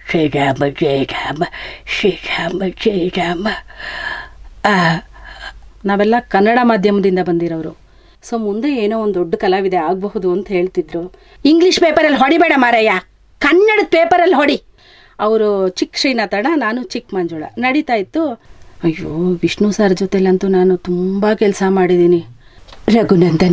ಶ್ರೀರಾಮ ಜಯರಾಮ ಶ್ರೀರಾಮ ಜಯರಾಮ ಆ, ನಾವೆಲ್ಲ ಕನ್ನಡ ಮಾಧ್ಯಮದಿಂದ ಬಂದಿರೋರು ಸೊ ಮುಂದೆ ಏನೋ ಒಂದು ದೊಡ್ಡ ಕಲಾವಿದೆ ಆಗಬಹುದು ಅಂತ ಹೇಳ್ತಿದ್ರು ಇಂಗ್ಲಿಷ್ ಪೇಪರಲ್ಲಿ ಹೊಡಿಬೇಡ ಮಾರಯ್ಯ ಕನ್ನಡದ ಪೇಪರಲ್ಲಿ ಹೊಡಿ ಅವರು ಚಿಕ್ಕ ಶ್ರೀನಾಥಣ್ಣ ನಾನು ಚಿಕ್ಕ ಮಂಜುಳ ನಡೀತಾ ಇತ್ತು ಅಯ್ಯೋ ವಿಷ್ಣು ಸರ್ ಜೊತೆಲಂತೂ ನಾನು ತುಂಬ ಕೆಲಸ ಮಾಡಿದ್ದೀನಿ ರಘುನಂದನ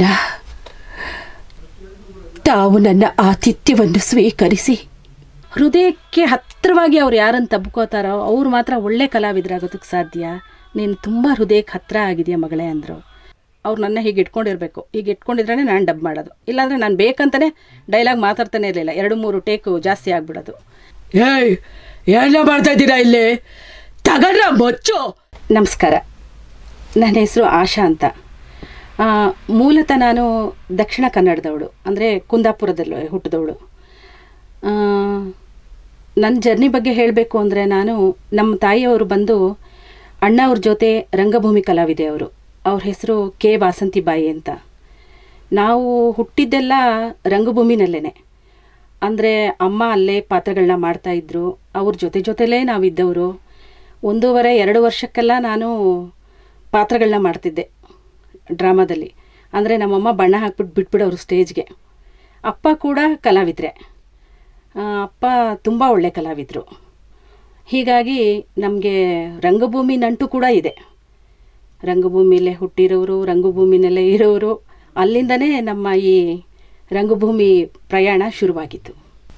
ತಾವು ನನ್ನ ಆತಿಥ್ಯವನ್ನು ಸ್ವೀಕರಿಸಿ ಹೃದಯಕ್ಕೆ ಹತ್ತಿರವಾಗಿ ಅವ್ರು ಯಾರನ್ನು ತಬ್ಕೋತಾರೋ ಅವ್ರು ಮಾತ್ರ ಒಳ್ಳೆ ಕಲಾವಿದರಾಗೋದಕ್ಕೆ ಸಾಧ್ಯ ನೀನು ತುಂಬ ಹೃದಯಕ್ಕೆ ಹತ್ತಿರ ಆಗಿದೆಯಾ ಮಗಳೇ ಅಂದರು ಅವ್ರು ನನ್ನ ಹೀಗೆ ಇಟ್ಕೊಂಡಿರ್ಬೇಕು ಹೀಗೆ ಇಟ್ಕೊಂಡಿದ್ರೇ ನಾನು ಡಬ್ ಮಾಡೋದು ಇಲ್ಲಾಂದರೆ ನಾನು ಬೇಕಂತಲೇ ಡೈಲಾಗ್ ಮಾತಾಡ್ತಾನೆ ಇರಲಿಲ್ಲ ಎರಡು ಮೂರು ಟೇಕು ಜಾಸ್ತಿ ಆಗ್ಬಿಡೋದು ಏಯ್ ಏನೋ ಮಾಡ್ತಾ ಇದ್ದೀರಾ ಇಲ್ಲಿ ತಗಡ್ರ ಮೊಚ್ಚು ನಮಸ್ಕಾರ ನನ್ನ ಹೆಸರು ಆಶಾ ಅಂತ ಆ, ಮೂಲತಃ ನಾನು ದಕ್ಷಿಣ ಕನ್ನಡದವಳು ಅಂದರೆ ಕುಂದಾಪುರದಲ್ಲಿ ಹುಟ್ಟಿದವಳು ಆ, ನನ್ನ ಜರ್ನಿ ಬಗ್ಗೆ ಹೇಳಬೇಕು ಅಂದರೆ ನಾನು ನಮ್ಮ ತಾಯಿಯವರು ಬಂದು ಅಣ್ಣ ಅವ್ರ ಜೊತೆ ರಂಗಭೂಮಿ ಕಲಾವಿದೆ ಅವರು ಅವ್ರ ಹೆಸರು ಕೆ ವಾಸಂತಿಬಾಯಿ ಅಂತ ನಾವು ಹುಟ್ಟಿದ್ದೆಲ್ಲ ರಂಗಭೂಮಿನಲ್ಲೇ ಅಂದರೆ ಅಮ್ಮ ಅಲ್ಲೇ ಪಾತ್ರಗಳನ್ನ ಮಾಡ್ತಾಯಿದ್ರು ಅವ್ರ ಜೊತೆ ಜೊತೆಲೇ ನಾವಿದ್ದವರು ಒಂದೂವರೆ ಎರಡು ವರ್ಷಕ್ಕೆಲ್ಲ ನಾನು ಪಾತ್ರಗಳನ್ನ ಮಾಡ್ತಿದ್ದೆ ಡ್ರಾಮಾದಲ್ಲಿ ಅಂದರೆ ನಮ್ಮಮ್ಮ ಬಣ್ಣ ಹಾಕ್ಬಿಟ್ಟು ಬಿಟ್ಬಿಡೋರು ಸ್ಟೇಜ್ಗೆ ಅಪ್ಪ ಕೂಡ ಕಲಾವಿದ್ರೆ ಆ, ಅಪ್ಪ ತುಂಬ ಒಳ್ಳೆ ಕಲಾವಿದರು ಹೀಗಾಗಿ ನಮಗೆ ರಂಗಭೂಮಿ ನಂಟು ಕೂಡ ಇದೆ ರಂಗಭೂಮಿಲೇ ಹುಟ್ಟಿರೋರು ರಂಗಭೂಮಿನಲ್ಲೇ ಇರೋರು ಅಲ್ಲಿಂದನೇ ನಮ್ಮ ಈ ರಂಗಭೂಮಿ ಪ್ರಯಾಣ ಶುರುವಾಗಿತ್ತು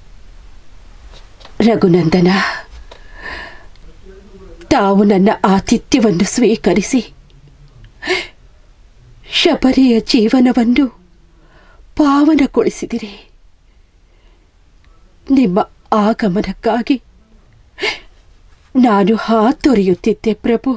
ರಘುನಂದನ ತಾವು ನನ್ನ ಆತಿಥ್ಯವನ್ನು ಸ್ವೀಕರಿಸಿ ಶಬರಿಯ ಜೀವನವನ್ನು ಪಾವನಗೊಳಿಸಿದಿರಿ ನಿಮ್ಮ ಆಗಮನಕ್ಕಾಗಿ ನಾನು ಹಾತೊರೆಯುತ್ತಿದ್ದೆ ಪ್ರಭು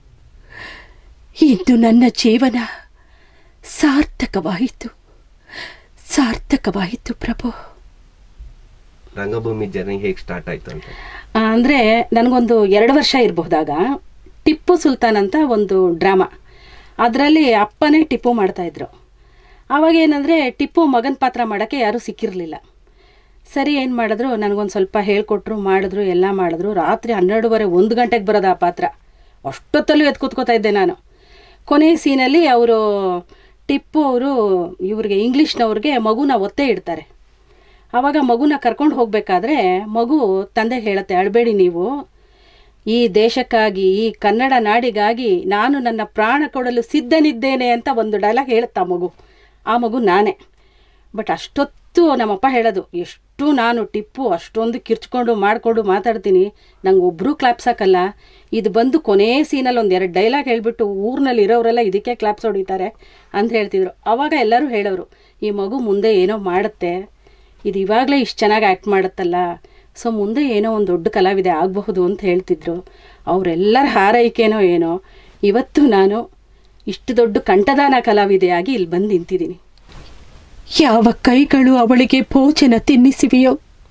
ಇಂದು ನನ್ನ ಜೀವನ ಸಾರ್ಥಕವಾಯಿತು ಸಾರ್ಥಕವಾಯಿತು ಪ್ರಭು ರಂಗಭೂಮಿ ಜರ್ನಿ ಹೇಗೆ ಸ್ಟಾರ್ಟ್ ಆಯ್ತು ಅಂತ ಅಂದರೆ ನನಗೊಂದು ಎರಡು ವರ್ಷ ಇರಬಹುದಾಗ ಟಿಪ್ಪು ಸುಲ್ತಾನ್ ಅಂತ ಒಂದು ಡ್ರಾಮಾ ಅದರಲ್ಲಿ ಅಪ್ಪನೇ ಟಿಪ್ಪು ಮಾಡ್ತಾಯಿದ್ರು ಆವಾಗ ಏನಂದರೆ ಟಿಪ್ಪು ಮಗನ ಪಾತ್ರ ಮಾಡೋಕ್ಕೆ ಯಾರೂ ಸಿಕ್ಕಿರಲಿಲ್ಲ ಸರಿ ಏನು ಮಾಡಿದ್ರು ನನಗೊಂದು ಸ್ವಲ್ಪ ಹೇಳ್ಕೊಟ್ರು ಮಾಡಿದ್ರು ಎಲ್ಲ ಮಾಡಿದ್ರು ರಾತ್ರಿ ಹನ್ನೆರಡುವರೆ ಒಂದು ಗಂಟೆಗೆ ಬರೋದು ಆ ಪಾತ್ರ ಅಷ್ಟೊತ್ತಲ್ಲೂ ಎದ್ದು ಕೂತ್ಕೋತಾ ಇದ್ದೆ ನಾನು ಕೊನೆಯ ಸೀನಲ್ಲಿ ಅವರು ಟಿಪ್ಪು ಅವರು ಇವ್ರಿಗೆ ಇಂಗ್ಲೀಷ್ನವ್ರಿಗೆ ಮಗುನ ಒತ್ತೆ ಇಡ್ತಾರೆ ಆವಾಗ ಮಗುನ ಕರ್ಕೊಂಡು ಹೋಗಬೇಕಾದ್ರೆ ಮಗು ತಂದೆ ಹೇಳತ್ತೆ ಅಳಬೇಡಿ ನೀವು ಈ ದೇಶಕ್ಕಾಗಿ ಈ ಕನ್ನಡ ನಾಡಿಗಾಗಿ ನಾನು ನನ್ನ ಪ್ರಾಣ ಕೊಡಲು ಸಿದ್ಧನಿದ್ದೇನೆ ಅಂತ ಒಂದು ಡೈಲಾಗ್ ಹೇಳುತ್ತಾ ಮಗು ಆ ಮಗು ನಾನೇ ಬಟ್ ಅಷ್ಟೊತ್ತು ನಮ್ಮಪ್ಪ ಹೇಳೋದು ಎಷ್ಟು ನಾನು ಟಿಪ್ಪು ಅಷ್ಟೊಂದು ಕಿರ್ಚ್ಕೊಂಡು ಮಾಡಿಕೊಂಡು ಮಾತಾಡ್ತೀನಿ ನಂಗೆ ಒಬ್ಬರೂ ಕ್ಲಾಪ್ಸ್ ಹಾಕಲ್ಲ ಇದು ಬಂದು ಕೊನೆ ಸೀನಲ್ಲಿ ಒಂದು ಎರಡು ಡೈಲಾಗ್ ಹೇಳಿಬಿಟ್ಟು ಊರಿನಲ್ಲಿ ಇರೋರೆಲ್ಲ ಇದಕ್ಕೆ ಕ್ಲಾಪ್ಸ್ ಹೊಡಿತಾರೆ ಅಂತ ಹೇಳ್ತಿದ್ರು ಆವಾಗ ಎಲ್ಲರೂ ಹೇಳೋರು ಈ ಮಗು ಮುಂದೆ ಏನೋ ಮಾಡುತ್ತೆ ಇದು ಇವಾಗಲೇ ಇಷ್ಟು ಚೆನ್ನಾಗಿ ಆ್ಯಕ್ಟ್ ಮಾಡುತ್ತಲ್ಲ ಸೊ ಮುಂದೆ ಏನೋ ಒಂದು ದೊಡ್ಡ ಕಲಾವಿದೆ ಆಗಬಹುದು ಅಂತ ಹೇಳ್ತಿದ್ರು ಅವರೆಲ್ಲರ ಹಾರೈಕೆನೋ ಏನೋ ಇವತ್ತು ನಾನು ಇಷ್ಟು ದೊಡ್ಡ ಕಂಠದಾನ ಕಲಾವಿದೆಯಾಗಿ ಇಲ್ಲಿ ಬಂದು ನಿಂತಿದ್ದೀನಿ ಯಾವ ಕೈಗಳು ಅವಳಿಗೆ ಭೋಜನ ತಿನ್ನಿಸಿವೆಯೋ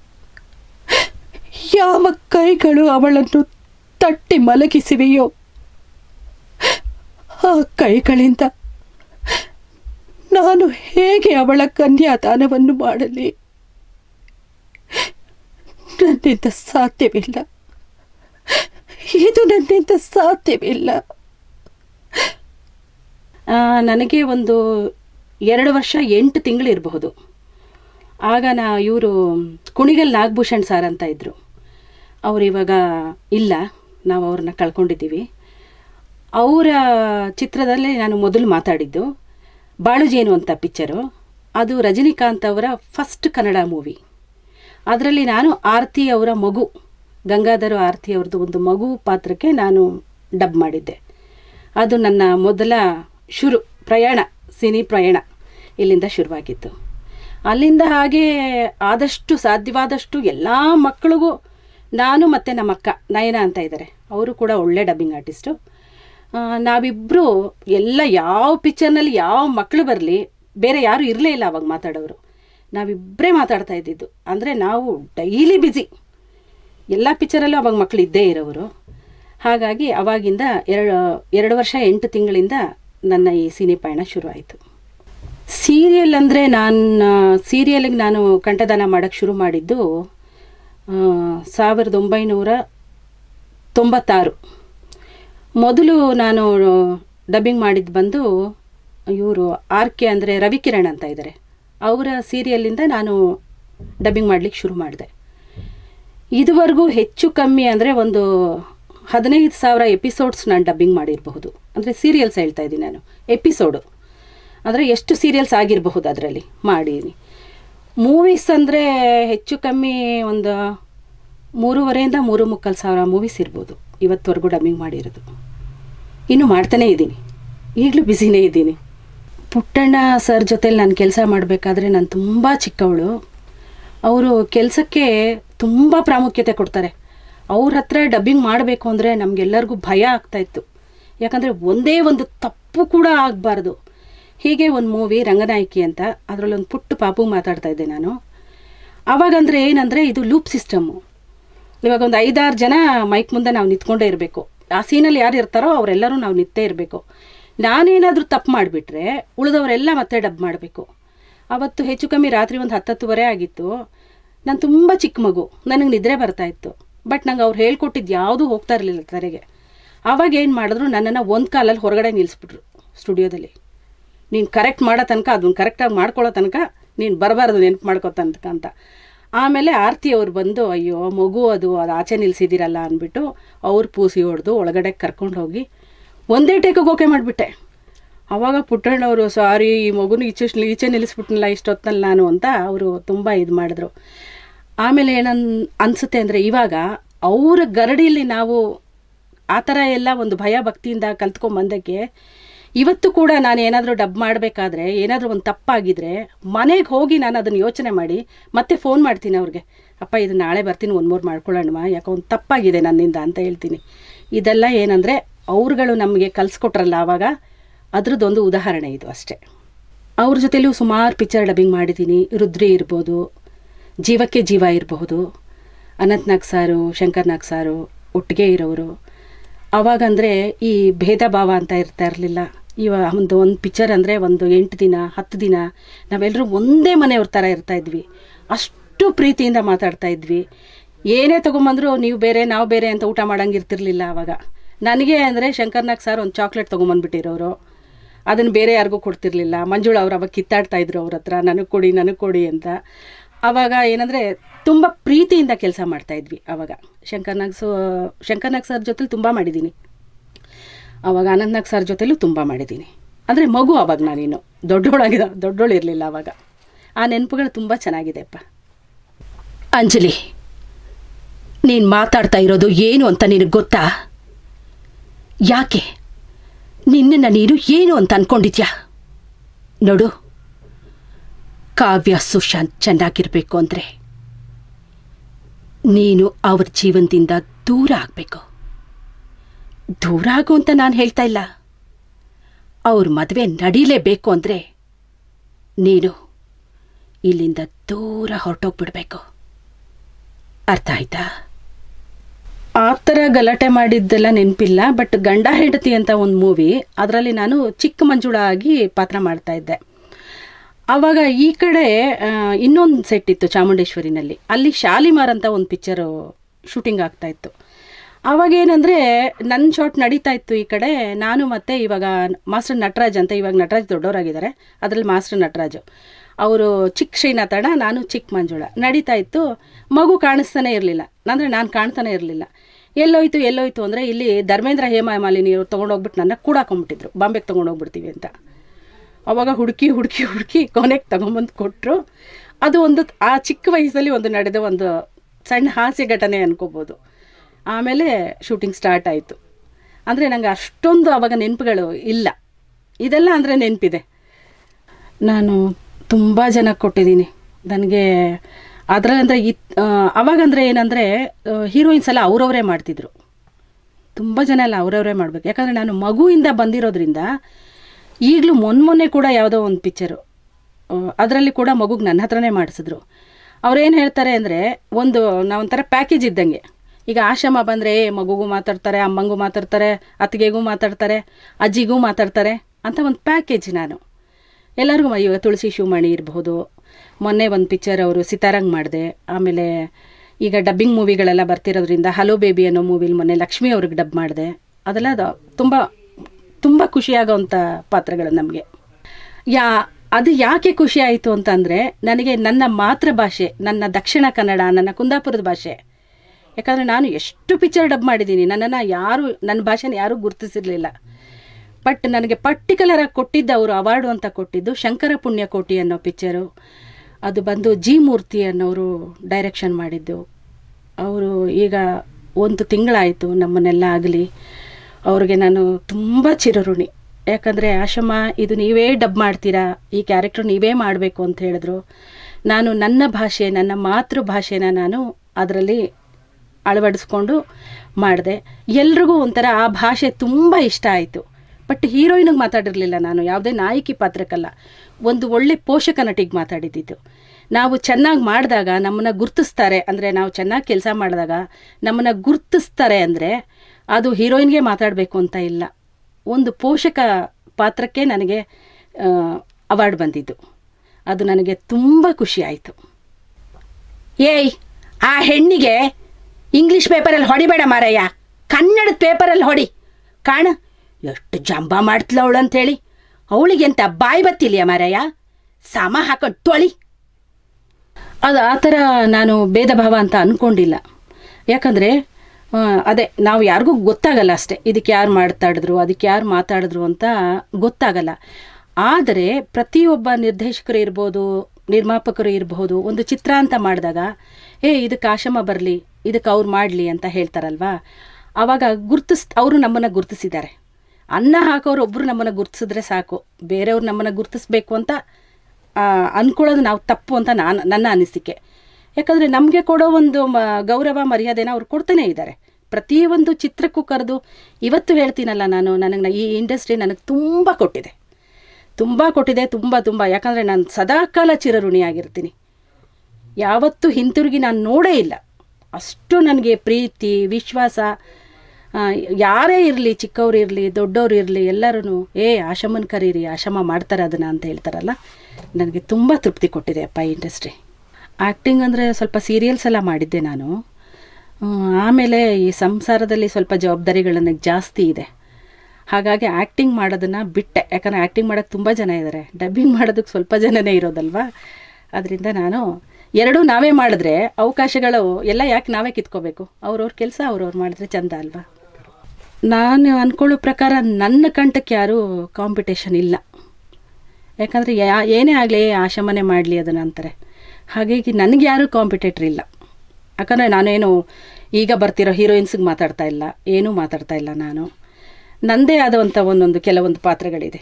ಯಾವ ಕೈಗಳು ಅವಳನ್ನು ತಟ್ಟಿ ಮಲಗಿಸಿವೆಯೋ ಆ ಕೈಗಳಿಂದ ನಾನು ಹೇಗೆ ಅವಳ ಕನ್ಯಾದಾನವನ್ನು ಮಾಡಲಿ ನನ್ನಿಂದ ಸಾಧ್ಯವಿಲ್ಲ ಇದು ನನ್ನಿಂದ ಸಾಧ್ಯವಿಲ್ಲ ಆ, ನನಗೆ ಒಂದು ಎರಡು ವರ್ಷ ಎಂಟು ತಿಂಗಳು ಇರಬಹುದು ಆಗ ನಾ ಇವರು ಕುಣಿಗಲ್ ನಾಗಭೂಷಣ್ ಸಾರ್ ಅಂತ ಇದ್ದರು ಅವ್ರು ಇವಾಗ ಇಲ್ಲ ನಾವು ಅವ್ರನ್ನ ಕಳ್ಕೊಂಡಿದ್ದೀವಿ ಅವರ ಚಿತ್ರದಲ್ಲಿ ನಾನು ಮೊದಲು ಮಾತಾಡಿದ್ದು ಬಾಳುಜೇನು ಅಂತ ಪಿಕ್ಚರು ಅದು ರಜನಿಕಾಂತ್ ಅವರ ಫಸ್ಟ್ ಕನ್ನಡ ಮೂವಿ ಅದರಲ್ಲಿ ನಾನು ಆರತಿ ಅವರ ಮಗು ಗಂಗಾಧರ ಆರತಿ ಅವ್ರದ್ದು ಒಂದು ಮಗು ಪಾತ್ರಕ್ಕೆ ನಾನು ಡಬ್ ಮಾಡಿದ್ದೆ ಅದು ನನ್ನ ಮೊದಲ ಶುರು ಪ್ರಯಾಣ ಸಿನಿ ಪ್ರಯಾಣ ಇಲ್ಲಿಂದ ಶುರುವಾಗಿತ್ತು ಅಲ್ಲಿಂದ ಹಾಗೆ ಆದಷ್ಟು ಸಾಧ್ಯವಾದಷ್ಟು ಎಲ್ಲ ಮಕ್ಕಳಿಗೂ ನಾನು ಮತ್ತು ನಮ್ಮ ಅಕ್ಕ ನಯನ ಅಂತ ಇದ್ದಾರೆ ಅವರು ಕೂಡ ಒಳ್ಳೆ ಡಬ್ಬಿಂಗ್ ಆರ್ಟಿಸ್ಟು ಆ, ನಾವಿಬ್ಬರು ಎಲ್ಲ ಯಾವ ಪಿಕ್ಚರ್ನಲ್ಲಿ ಯಾವ ಮಕ್ಕಳು ಬರಲಿ ಬೇರೆ ಯಾರೂ ಇರಲೇ ಇಲ್ಲ ಅವಾಗ ಮಾತಾಡೋರು ನಾವಿಬ್ಬರೇ ಮಾತಾಡ್ತಾ ಇದ್ದಿದ್ದು ಅಂದರೆ ನಾವು ಡೈಲಿ ಬ್ಯುಸಿ ಎಲ್ಲ ಪಿಕ್ಚರಲ್ಲೂ ಅವಾಗ ಮಕ್ಕಳು ಇದ್ದೇ ಇರೋರು ಹಾಗಾಗಿ ಅವಾಗಿಂದ ಎರಡು ಎರಡು ವರ್ಷ ಎಂಟು ತಿಂಗಳಿಂದ ನನ್ನ ಈ ಸಿನಿ ಪಯಣ ಶುರುವಾಯಿತು ಸೀರಿಯಲ್ ಅಂದರೆ ನಾನು ಸೀರಿಯಲಿಗೆ ನಾನು ಕಂಠದಾನ ಮಾಡೋಕ್ಕೆ ಶುರು ಮಾಡಿದ್ದು ಆ, ಸಾವಿರದ ಒಂಬೈನೂರ ತೊಂಬತ್ತಾರು ಮೊದಲು ನಾನು ಡಬ್ಬಿಂಗ್ ಮಾಡಿದ್ದು ಬಂದು ಇವರು ಆರ್ ಕೆ ಅಂದರೆ ರವಿಕಿರಣ್ ಅಂತ ಇದ್ದಾರೆ ಅವರ ಸೀರಿಯಲ್ಲಿಂದ ನಾನು ಡಬ್ಬಿಂಗ್ ಮಾಡಲಿಕ್ಕೆ ಶುರು ಮಾಡಿದೆ ಇದುವರೆಗೂ ಹೆಚ್ಚು ಕಮ್ಮಿ ಅಂದರೆ ಒಂದು ಹದಿನೈದು ಸಾವಿರ ಎಪಿಸೋಡ್ಸ್ ನಾನು ಡಬ್ಬಿಂಗ್ ಮಾಡಿರಬಹುದು ಅಂದರೆ ಸೀರಿಯಲ್ಸ್ ಹೇಳ್ತಾ ಇದ್ದೀನಿ ನಾನು ಎಪಿಸೋಡು ಅಂದರೆ ಎಷ್ಟು ಸೀರಿಯಲ್ಸ್ ಆಗಿರಬಹುದು ಅದರಲ್ಲಿ ಮಾಡೀನಿ ಮೂವೀಸ್ ಅಂದರೆ ಹೆಚ್ಚು ಕಮ್ಮಿ ಒಂದು ಮೂರುವರೆಯಿಂದ ಮೂರು ಮುಕ್ಕಾಲು ಸಾವಿರ ಮೂವೀಸ್ ಇರ್ಬೋದು ಇವತ್ತುವರೆಗೂ ಡಬ್ಬಿಂಗ್ ಮಾಡಿರೋದು ಇನ್ನು ಮಾಡ್ತಾನೇ ಇದ್ದೀನಿ ಈಗಲೂ ಬ್ಯುಸಿನೇ ಇದ್ದೀನಿ ಪುಟ್ಟಣ್ಣ ಸರ್ ಜೊತೆಲಿ ನಾನು ಕೆಲಸ ಮಾಡಬೇಕಾದ್ರೆ ನಾನು ತುಂಬ ಚಿಕ್ಕವಳು ಅವರು ಕೆಲಸಕ್ಕೆ ತುಂಬ ಪ್ರಾಮುಖ್ಯತೆ ಕೊಡ್ತಾರೆ ಅವ್ರ ಹತ್ರ ಡಬ್ಬಿಂಗ್ ಮಾಡಬೇಕು ಅಂದರೆ ನಮಗೆಲ್ಲರಿಗೂ ಭಯ ಆಗ್ತಾಯಿತ್ತು ಯಾಕಂದರೆ ಒಂದೇ ಒಂದು ತಪ್ಪು ಕೂಡ ಆಗಬಾರ್ದು ಹೀಗೆ ಒಂದು ಮೂವಿ ರಂಗನಾಯಕಿ ಅಂತ ಅದರಲ್ಲೊಂದು ಪುಟ್ಟ ಪಾಪು ಮಾತಾಡ್ತಾ ಇದ್ದೆ ನಾನು ಆವಾಗಂದರೆ ಏನಂದರೆ ಇದು ಲೂಪ್ ಸಿಸ್ಟಮ್ಮು ಇವಾಗ ಒಂದು ಐದಾರು ಜನ ಮೈಕ್ ಮುಂದೆ ನಾವು ನಿಂತ್ಕೊಂಡೇ ಇರಬೇಕು ಆ ಸೀನಲ್ಲಿ ಯಾರು ಇರ್ತಾರೋ ಅವರೆಲ್ಲರೂ ನಾವು ನಿಂತೇ ಇರಬೇಕು ನಾನೇನಾದರೂ ತಪ್ಪು ಮಾಡಿಬಿಟ್ರೆ ಉಳಿದವರೆಲ್ಲ ಮತ್ತೆ ಡಬ್ ಮಾಡಬೇಕು ಅವತ್ತು ಹೆಚ್ಚು ಕಮ್ಮಿ ರಾತ್ರಿ ಒಂದು ಹತ್ತತ್ತುವರೆ ಆಗಿತ್ತು ನಾನು ತುಂಬ ಚಿಕ್ಕ ಮಗು ನನಗೆ ನಿದ್ರೆ ಬರ್ತಾ ಇತ್ತು ಬಟ್ ನಂಗೆ ಅವ್ರು ಹೇಳ್ಕೊಟ್ಟಿದ್ದು ಯಾವುದೂ ಹೋಗ್ತಾ ಇರಲಿಲ್ಲ ತಲೆಗೆ ಆವಾಗ ಏನು ಮಾಡಿದ್ರು ನನ್ನನ್ನು ಒಂದು ಕಾಲಲ್ಲಿ ಹೊರಗಡೆ ನಿಲ್ಲಿಸ್ಬಿಟ್ರು ಸ್ಟುಡಿಯೋದಲ್ಲಿ ನೀನು ಕರೆಕ್ಟ್ ಮಾಡೋ ತನಕ ಅದನ್ನ ಕರೆಕ್ಟಾಗಿ ಮಾಡ್ಕೊಳ್ಳೋ ತನಕ ನೀನು ಬರಬಾರ್ದು ನೆನ್ಪು ಮಾಡ್ಕೋ ತನಕ ಅಂತ ಆಮೇಲೆ ಆರತಿ ಅವ್ರು ಬಂದು ಅಯ್ಯೋ ಮಗು ಅದು ಅದು ಆಚೆ ನಿಲ್ಸಿದ್ದೀರಲ್ಲ ಅಂದ್ಬಿಟ್ಟು ಅವ್ರು ಪೂಸಿ ಹೊಡೆದು ಒಳಗಡೆ ಕರ್ಕೊಂಡು ಹೋಗಿ ಒಂದೇ ಟೇಕಿಗೆ ಓಕೆ ಮಾಡಿಬಿಟ್ಟೆ ಅವಾಗ ಪುಟ್ಟಣ್ಣವರು ಸಾರಿ ಈ ಮಗುನ ಈಚೆ ಈಚೆ ನಿಲ್ಲಿಸ್ಬಿಟ್ನಲ್ಲ ಇಷ್ಟೊತ್ತಲ್ಲಿ ನಾನು ಅಂತ ಅವರು ತುಂಬ ಇದು ಮಾಡಿದ್ರು ಆಮೇಲೆ ಏನನ್ ಅನಿಸುತ್ತೆ ಅಂದರೆ ಇವಾಗ ಅವರ ಗರಡಿಲಿ ನಾವು ಆ ಥರ ಎಲ್ಲ ಒಂದು ಭಯ ಭಕ್ತಿಯಿಂದ ಕಲ್ತ್ಕೊಂಬಂದಕ್ಕೆ ಇವತ್ತು ಕೂಡ ನಾನು ಏನಾದರೂ ಡಬ್ ಮಾಡಬೇಕಾದ್ರೆ ಏನಾದರೂ ಒಂದು ತಪ್ಪಾಗಿದ್ರೆ ಮನೆಗೆ ಹೋಗಿ ನಾನು ಅದನ್ನು ಯೋಚನೆ ಮಾಡಿ ಮತ್ತೆ ಫೋನ್ ಮಾಡ್ತೀನಿ ಅವ್ರಿಗೆ ಅಪ್ಪ ಇದು ನಾಳೆ ಬರ್ತೀನಿ ಒಂದು ಮೂರು ಮಾಡ್ಕೊಳ್ಳೋಣ ಯಾಕೋ ಒಂದು ತಪ್ಪಾಗಿದೆ ನನ್ನಿಂದ ಅಂತ ಹೇಳ್ತೀನಿ ಇದೆಲ್ಲ ಏನಂದರೆ ಅವ್ರುಗಳು ನಮಗೆ ಕಲಿಸ್ಕೊಟ್ರಲ್ಲ ಆವಾಗ ಅದ್ರದ್ದೊಂದು ಉದಾಹರಣೆ ಇದು ಅಷ್ಟೇ ಅವ್ರ ಜೊತೆಲೂ ಸುಮಾರು ಪಿಕ್ಚರ್ ಡಬ್ಬಿಂಗ್ ಮಾಡಿದ್ದೀನಿ ರುದ್ರಿ ಇರ್ಬೋದು ಜೀವಕ್ಕೆ ಜೀವ ಇರಬಹುದು ಅನಂತ್ ನಾಗ್ ಸಾರು ಶಂಕರ್ ನಾಗ್ ಸಾರು ಒಟ್ಟಿಗೆ ಇರೋರು ಅವಾಗಂದರೆ ಈ ಭೇದ ಭಾವ ಅಂತ ಇರ್ತಾ ಇರಲಿಲ್ಲ ಇವ ಒಂದು ಒಂದು ಪಿಕ್ಚರ್ ಅಂದರೆ ಒಂದು ಎಂಟು ದಿನ ಹತ್ತು ದಿನ ನಾವೆಲ್ಲರೂ ಒಂದೇ ಮನೆಯವ್ರ ಥರ ಇರ್ತಾ ಇದ್ವಿ ಅಷ್ಟು ಪ್ರೀತಿಯಿಂದ ಮಾತಾಡ್ತಾ ಇದ್ವಿ ಏನೇ ತೊಗೊಂಬಂದ್ರು ನೀವು ಬೇರೆ ನಾವು ಬೇರೆ ಅಂತ ಊಟ ಮಾಡಂಗೆ ಇರ್ತಿರ್ಲಿಲ್ಲ ಆವಾಗ ನನಗೆ ಅಂದರೆ ಶಂಕರ್ನಾಗ್ ಸರ್ ಒಂದು ಚಾಕ್ಲೇಟ್ ತೊಗೊಂಬಂದ್ಬಿಟ್ಟಿರೋರು ಅದನ್ನು ಬೇರೆ ಯಾರಿಗೂ ಕೊಡ್ತಿರ್ಲಿಲ್ಲ ಮಂಜುಳ ಅವ್ರು ಅವಾಗ ಕಿತ್ತಾಡ್ತಾ ಇದ್ರು ಅವ್ರ ಹತ್ರ ನನಗೆ ಕೊಡಿ ನನಗೆ ಕೊಡಿ ಅಂತ ಆವಾಗ ಏನಂದರೆ ತುಂಬ ಪ್ರೀತಿಯಿಂದ ಕೆಲಸ ಮಾಡ್ತಾ ಇದ್ವಿ ಆವಾಗ ಶಂಕರ್ನಾಗ್ ಸೊ ಶಂಕರ್ನಾಗ್ ಸರ್ ಜೊತೆಲಿ ತುಂಬ ಮಾಡಿದ್ದೀನಿ ಆವಾಗ ಅನಂತ್ನಾಗ್ ಸರ್ ಜೊತೆಲೂ ತುಂಬ ಮಾಡಿದ್ದೀನಿ ಅಂದರೆ ಮಗು ಆವಾಗ ನಾನಿನ್ನು ದೊಡ್ಡೋಳಾಗಿದ ದೊಡ್ಡೋಳು ಇರಲಿಲ್ಲ ಆವಾಗ ಆ ನೆನಪುಗಳು ತುಂಬ ಚೆನ್ನಾಗಿದೆಪ್ಪ ಅಂಜಲಿ ನೀನು ಮಾತಾಡ್ತಾ ಇರೋದು ಏನು ಅಂತ ನಿನಗೆ ಗೊತ್ತಾ ಯಾಕೆ ನಿನ್ನನ್ನು ನೀನು ಏನು ಅಂತ ಅನ್ಕೊಂಡಿದ್ಯಾ ನೋಡು ಕಾವ್ಯ ಸುಶಾಂತ್ ಚೆನ್ನಾಗಿರ್ಬೇಕು ಅಂದರೆ ನೀನು ಅವ್ರ ಜೀವನದಿಂದ ದೂರ ಆಗಬೇಕು ದೂರ ಆಗು ಅಂತ ನಾನು ಹೇಳ್ತಾ ಇಲ್ಲ ಅವ್ರ ಮದುವೆ ನಡೀಲೇಬೇಕು ಅಂದರೆ ನೀನು ಇಲ್ಲಿಂದ ದೂರ ಹೊರಟೋಗ್ಬಿಡ್ಬೇಕು ಅರ್ಥ ಆಯ್ತಾ ಆ ಥರ ಗಲಾಟೆ ಮಾಡಿದ್ದೆಲ್ಲ ನೆನಪಿಲ್ಲ ಬಟ್ ಗಂಡ ಹೆಂಡತಿ ಅಂತ ಒಂದು ಮೂವಿ ಅದರಲ್ಲಿ ನಾನು ಚಿಕ್ಕ ಮಂಜುಳ ಆಗಿ ಪಾತ್ರ ಮಾಡ್ತಾ ಇದ್ದೆ ಆವಾಗ ಈ ಕಡೆ ಇನ್ನೊಂದು ಸೆಟ್ ಇತ್ತು ಚಾಮುಂಡೇಶ್ವರಿನಲ್ಲಿ ಅಲ್ಲಿ ಶಾಲಿಮಾರ್ ಅಂತ ಒಂದು ಪಿಕ್ಚರು ಶೂಟಿಂಗ್ ಆಗ್ತಾ ಇತ್ತು ಆವಾಗ ಏನಂದರೆ ನನ್ನ ಶಾಟ್ ನಡೀತಾ ಇತ್ತು ಈ ಕಡೆ ನಾನು ಮತ್ತೆ ಇವಾಗ ಮಾಸ್ಟರ್ ನಟರಾಜ್ ಅಂತ ಇವಾಗ ನಟರಾಜ್ ದೊಡ್ಡವರಾಗಿದ್ದಾರೆ ಅದರಲ್ಲಿ ಮಾಸ್ಟರ್ ನಟರಾಜು ಅವರು ಚಿಕ್ಕ ಶ್ರೀನಾಥಣ್ಣ ನಾನು ಚಿಕ್ಕ ಮಂಜುಳ ನಡೀತಾ ಇತ್ತು ಮಗು ಕಾಣಿಸ್ತಾನೆ ಇರಲಿಲ್ಲ ಅಂದರೆ ನಾನು ಕಾಣ್ತಾನೆ ಇರಲಿಲ್ಲ ಎಲ್ಲೋಯ್ತು ಎಲ್ಲೋಯ್ತು ಅಂದರೆ ಇಲ್ಲಿ ಧರ್ಮೇಂದ್ರ ಹೇಮಾ ಮಾಲಿನಿ ಅವ್ರು ತೊಗೊಂಡೋಗ್ಬಿಟ್ಟು ನನ್ನ ಕೂಡಾಕೊಂಡ್ಬಿಟ್ಟಿದ್ರು ಬಾಂಬೆಗೆ ತೊಗೊಂಡೋಗ್ಬಿಡ್ತೀವಿ ಅಂತ ಅವಾಗ ಹುಡುಕಿ ಹುಡುಕಿ ಹುಡುಕಿ ಕೊನೆಗೆ ತಗೊಂಬಂದು ಕೊಟ್ಟರು ಅದು ಒಂದು ಆ ಚಿಕ್ಕ ವಯಸ್ಸಲ್ಲಿ ಒಂದು ನಡೆದ ಒಂದು ಸಣ್ಣ ಹಾಸ್ಯ ಘಟನೆ ಅನ್ಕೋಬೋದು ಆಮೇಲೆ ಶೂಟಿಂಗ್ ಸ್ಟಾರ್ಟ್ ಆಯಿತು ಅಂದರೆ ನಂಗೆ ಅಷ್ಟೊಂದು ಅವಾಗ ನೆನಪುಗಳು ಇಲ್ಲ ಇದೆಲ್ಲ ಅಂದರೆ ನೆನಪಿದೆ ನಾನು ತುಂಬ ಜನ ಕೊಟ್ಟಿದ್ದೀನಿ ನನಗೆ ಅದರಲ್ಲಂದರೆ ಇತ್ ಅವಾಗಂದರೆ ಏನಂದರೆ ಹೀರೋಯಿನ್ಸ್ ಎಲ್ಲ ಅವರವರೇ ಮಾಡ್ತಿದ್ರು ತುಂಬ ಜನ ಎಲ್ಲ ಅವರವರೇ ಮಾಡಬೇಕು ಯಾಕಂದರೆ ನಾನು ಮಗುವಿಂದ ಬಂದಿರೋದ್ರಿಂದ ಈಗಲೂ ಮೊನ್ನೆ ಮೊನ್ನೆ ಕೂಡ ಯಾವುದೋ ಒಂದು ಪಿಕ್ಚರು ಅದರಲ್ಲಿ ಕೂಡ ಮಗುಗೆ ನನ್ನ ಹತ್ರನೇ ಮಾಡಿಸಿದ್ರು ಅವ್ರೇನು ಹೇಳ್ತಾರೆ ಅಂದರೆ ಒಂದು ನಾವೊಂಥರ ಪ್ಯಾಕೇಜ್ ಇದ್ದಂಗೆ ಈಗ ಆಶ್ರಮ ಬಂದರೆ ಮಗುಗೂ ಮಾತಾಡ್ತಾರೆ ಅಮ್ಮಂಗೂ ಮಾತಾಡ್ತಾರೆ ಅತ್ತಿಗೆಗೂ ಮಾತಾಡ್ತಾರೆ ಅಜ್ಜಿಗೂ ಮಾತಾಡ್ತಾರೆ ಅಂತ ಒಂದು ಪ್ಯಾಕೇಜ್ ನಾನು ಎಲ್ಲರಿಗೂ ಇವಾಗ ತುಳಸಿ ಶಿವಮಣಿ ಇರಬಹುದು ಮೊನ್ನೆ ಒಂದು ಪಿಕ್ಚರ್ ಅವರು ಸಿತಾರಂಗ್ ಮಾಡಿದೆ ಆಮೇಲೆ ಈಗ ಡಬ್ಬಿಂಗ್ ಮೂವಿಗಳೆಲ್ಲ ಬರ್ತಿರೋದ್ರಿಂದ ಹಲೋ ಬೇಬಿ ಅನ್ನೋ ಮೂವಿಲಿ ಮೊನ್ನೆ ಲಕ್ಷ್ಮಿ ಅವ್ರಿಗೆ ಡಬ್ ಮಾಡಿದೆ ಅದೆಲ್ಲ ಅದು ತುಂಬ ತುಂಬ ಖುಷಿಯಾಗೋವಂಥ ಪಾತ್ರಗಳು ನಮಗೆ ಯಾ ಅದು ಯಾಕೆ ಖುಷಿ ಆಯಿತು ಅಂತಂದರೆ ನನಗೆ ನನ್ನ ಮಾತೃಭಾಷೆ ನನ್ನ ದಕ್ಷಿಣ ಕನ್ನಡ ನನ್ನ ಕುಂದಾಪುರದ ಭಾಷೆ ಯಾಕಂದರೆ ನಾನು ಎಷ್ಟು ಪಿಕ್ಚರ್ ಡಬ್ ಮಾಡಿದ್ದೀನಿ ನನ್ನನ್ನು ಯಾರು ನನ್ನ ಭಾಷೆನ ಯಾರೂ ಗುರುತಿಸಿರಲಿಲ್ಲ ಬಟ್ ನನಗೆ ಪರ್ಟಿಕ್ಯುಲರಾಗಿ ಕೊಟ್ಟಿದ್ದು ಅವರು ಅವಾರ್ಡು ಅಂತ ಕೊಟ್ಟಿದ್ದು ಶಂಕರ ಪುಣ್ಯಕೋಟಿ ಅನ್ನೋ ಪಿಕ್ಚರು ಅದು ಬಂದು ಜಿ ಮೂರ್ತಿ ಅನ್ನೋರು ಡೈರೆಕ್ಷನ್ ಮಾಡಿದ್ದು ಅವರು ಈಗ ಒಂದು ತಿಂಗಳಾಯಿತು ನಮ್ಮನ್ನೆಲ್ಲ ಆಗಲಿ ಅವ್ರಿಗೆ ನಾನು ತುಂಬ ಚಿರಋಣಿ ಯಾಕಂದರೆ ಆಶಮ್ಮ ಇದು ನೀವೇ ಡಬ್ ಮಾಡ್ತೀರಾ ಈ ಕ್ಯಾರೆಕ್ಟರ್ ನೀವೇ ಮಾಡಬೇಕು ಅಂತ ಹೇಳಿದ್ರು ನಾನು ನನ್ನ ಭಾಷೆ ನನ್ನ ಮಾತೃಭಾಷೆನ ನಾನು ಅದರಲ್ಲಿ ಅಳವಡಿಸ್ಕೊಂಡು ಮಾಡಿದೆ ಎಲ್ರಿಗೂ ಒಂಥರ ಆ ಭಾಷೆ ತುಂಬ ಇಷ್ಟ ಆಯಿತು ಬಟ್ ಹೀರೋಯಿನಿಗೆ ಮಾತಾಡಿರಲಿಲ್ಲ ನಾನು ಯಾವುದೇ ನಾಯಕಿ ಪಾತ್ರಕ್ಕಲ್ಲ ಒಂದು ಒಳ್ಳೆ ಪೋಷಕ ನಟಿಗೆ ಮಾತಾಡಿದ್ದಿದ್ದು ನಾವು ಚೆನ್ನಾಗಿ ಮಾಡಿದಾಗ ನಮ್ಮನ್ನು ಗುರ್ತಿಸ್ತಾರೆ ಅಂದರೆ ನಾವು ಚೆನ್ನಾಗಿ ಕೆಲಸ ಮಾಡಿದಾಗ ನಮ್ಮನ್ನು ಗುರ್ತಿಸ್ತಾರೆ ಅಂದರೆ ಅದು ಹೀರೋಯಿನ್ಗೆ ಮಾತಾಡಬೇಕು ಅಂತ ಇಲ್ಲ ಒಂದು ಪೋಷಕ ಪಾತ್ರಕ್ಕೆ ನನಗೆ ಅವಾರ್ಡ್ ಬಂದಿದ್ದು ಅದು ನನಗೆ ತುಂಬ ಖುಷಿ ಆಯಿತು ಏಯ್ ಆ ಹೆಣ್ಣಿಗೆ ಇಂಗ್ಲೀಷ್ ಪೇಪರಲ್ಲಿ ಹೊಡಿಬೇಡ ಮಾರಯ್ಯ ಕನ್ನಡದ ಪೇಪರಲ್ಲಿ ಹೊಡಿ ಕಾಣ ಎಷ್ಟು ಜಂಬ ಮಾಡ್ತಿಲ್ಲ ಅವಳು ಅಂಥೇಳಿ ಅವಳಿಗೆ ಅಂತ ಬಾಯಿ ಬತ್ತಿಲಿಯ ಮಾರಯ್ಯ ಸಮ ಹಾಕೊಂಡು ತೊಳಿ ಅದು ಆ ಥರ ನಾನು ಭೇದ ಭಾವ ಅಂತ ಅಂದ್ಕೊಂಡಿಲ್ಲ ಯಾಕಂದರೆ ಅದೇ ನಾವು ಯಾರಿಗೂ ಗೊತ್ತಾಗಲ್ಲ ಅಷ್ಟೇ ಇದಕ್ಕೆ ಯಾರು ಮಾತಾಡಿದ್ರು ಅದಕ್ಕೆ ಯಾರು ಮಾತಾಡಿದ್ರು ಅಂತ ಗೊತ್ತಾಗಲ್ಲ ಆದರೆ ಪ್ರತಿಯೊಬ್ಬ ನಿರ್ದೇಶಕರು ಇರ್ಬೋದು ನಿರ್ಮಾಪಕರು ಇರಬಹುದು ಒಂದು ಚಿತ್ರ ಅಂತ ಮಾಡಿದಾಗ ಏ ಇದಕ್ಕೆ ಆಶ್ರಮ ಬರಲಿ ಇದಕ್ಕೆ ಅವ್ರು ಮಾಡಲಿ ಅಂತ ಹೇಳ್ತಾರಲ್ವಾ ಆವಾಗ ಗುರ್ತಿಸ್ ಅವರು ನಮ್ಮನ್ನು ಗುರ್ತಿಸಿದ್ದಾರೆ ಅನ್ನ ಹಾಕೋರು ಒಬ್ಬರು ನಮ್ಮನ್ನು ಗುರ್ತಿಸಿದ್ರೆ ಸಾಕು ಬೇರೆಯವ್ರು ನಮ್ಮನ್ನು ಗುರ್ತಿಸ್ಬೇಕು ಅಂತ ಅಂದ್ಕೊಳ್ಳೋದು ನಾವು ತಪ್ಪು ಅಂತ ನಾನು ನನ್ನ ಅನಿಸಿಕೆ ಯಾಕಂದರೆ ನಮಗೆ ಕೊಡೋ ಒಂದು ಮ ಗೌರವ ಮರ್ಯಾದೆನ ಅವ್ರು ಕೊಡ್ತಾನೇ ಇದ್ದಾರೆ ಪ್ರತಿಯೊಂದು ಚಿತ್ರಕ್ಕೂ ಕರೆದು ಇವತ್ತು ಹೇಳ್ತೀನಲ್ಲ ನಾನು ನನಗೆ ಈ ಇಂಡಸ್ಟ್ರಿ ನನಗೆ ತುಂಬ ಕೊಟ್ಟಿದೆ ತುಂಬ ಕೊಟ್ಟಿದೆ ತುಂಬ ತುಂಬ ಯಾಕಂದರೆ ನಾನು ಸದಾಕಾಲ ಚಿರಋಣಿಯಾಗಿರ್ತೀನಿ ಯಾವತ್ತೂ ಹಿಂತಿರುಗಿ ನಾನು ನೋಡೇ ಇಲ್ಲ ಅಷ್ಟು ನನಗೆ ಪ್ರೀತಿ ವಿಶ್ವಾಸ ಯಾರೇ ಇರಲಿ ಚಿಕ್ಕವ್ರು ಇರಲಿ ದೊಡ್ಡವ್ರು ಇರಲಿ ಎಲ್ಲರೂ ಏ ಆಶಮನ್ ಕರೀರಿ ಆಶಮ ಮಾಡ್ತಾರೆ ಅದನ್ನು ಅಂತ ಹೇಳ್ತಾರಲ್ಲ ನನಗೆ ತುಂಬ ತೃಪ್ತಿ ಕೊಟ್ಟಿದೆ ಅಪ್ಪ ಈ ಇಂಡಸ್ಟ್ರಿ ಆ್ಯಕ್ಟಿಂಗ್ ಅಂದರೆ ಸ್ವಲ್ಪ ಸೀರಿಯಲ್ಸ್ ಎಲ್ಲ ಮಾಡಿದ್ದೆ ನಾನು ಆಮೇಲೆ ಈ ಸಂಸಾರದಲ್ಲಿ ಸ್ವಲ್ಪ ಜವಾಬ್ದಾರಿಗಳು ನನಗೆ ಜಾಸ್ತಿ ಇದೆ ಹಾಗಾಗಿ ಆ್ಯಕ್ಟಿಂಗ್ ಮಾಡೋದನ್ನು ಬಿಟ್ಟೆ ಯಾಕಂದರೆ ಆ್ಯಕ್ಟಿಂಗ್ ಮಾಡೋಕ್ಕೆ ತುಂಬ ಜನ ಇದ್ದಾರೆ ಡಬ್ಬಿಂಗ್ ಮಾಡೋದಕ್ಕೆ ಸ್ವಲ್ಪ ಜನನೇ ಇರೋದಲ್ವಾ ಅದರಿಂದ ನಾನು ಎರಡೂ ನಾವೇ ಮಾಡಿದ್ರೆ ಅವಕಾಶಗಳು ಎಲ್ಲ ಯಾಕೆ ನಾವೇ ಕಿತ್ಕೋಬೇಕು ಅವ್ರವ್ರ ಕೆಲಸ ಅವ್ರವ್ರು ಮಾಡಿದ್ರೆ ಚಂದ ಅಲ್ವಾ ನಾನು ಅಂದ್ಕೊಳ್ಳೋ ಪ್ರಕಾರ ನನ್ನ ಕಂಠಕ್ಕೆ ಯಾರೂ ಕಾಂಪಿಟೇಷನ್ ಇಲ್ಲ ಯಾಕಂದರೆ ಯಾ ಏನೇ ಆಗಲಿ ಆಶಮನೆ ಮಾಡಲಿ ಅದನ್ನು ಅಂತಾರೆ ಹಾಗಾಗಿ ನನಗೆ ಯಾರೂ ಕಾಂಪಿಟೇಟ್ರ್ ಇಲ್ಲ ಯಾಕಂದರೆ ನಾನೇನು ಈಗ ಬರ್ತಿರೋ ಹೀರೋಯಿನ್ಸಿಗೆ ಮಾತಾಡ್ತಾ ಇಲ್ಲ ಏನೂ ಮಾತಾಡ್ತಾ ಇಲ್ಲ ನಾನು ನನ್ನದೇ ಆದಂಥ ಒಂದೊಂದು ಕೆಲವೊಂದು ಪಾತ್ರಗಳಿದೆ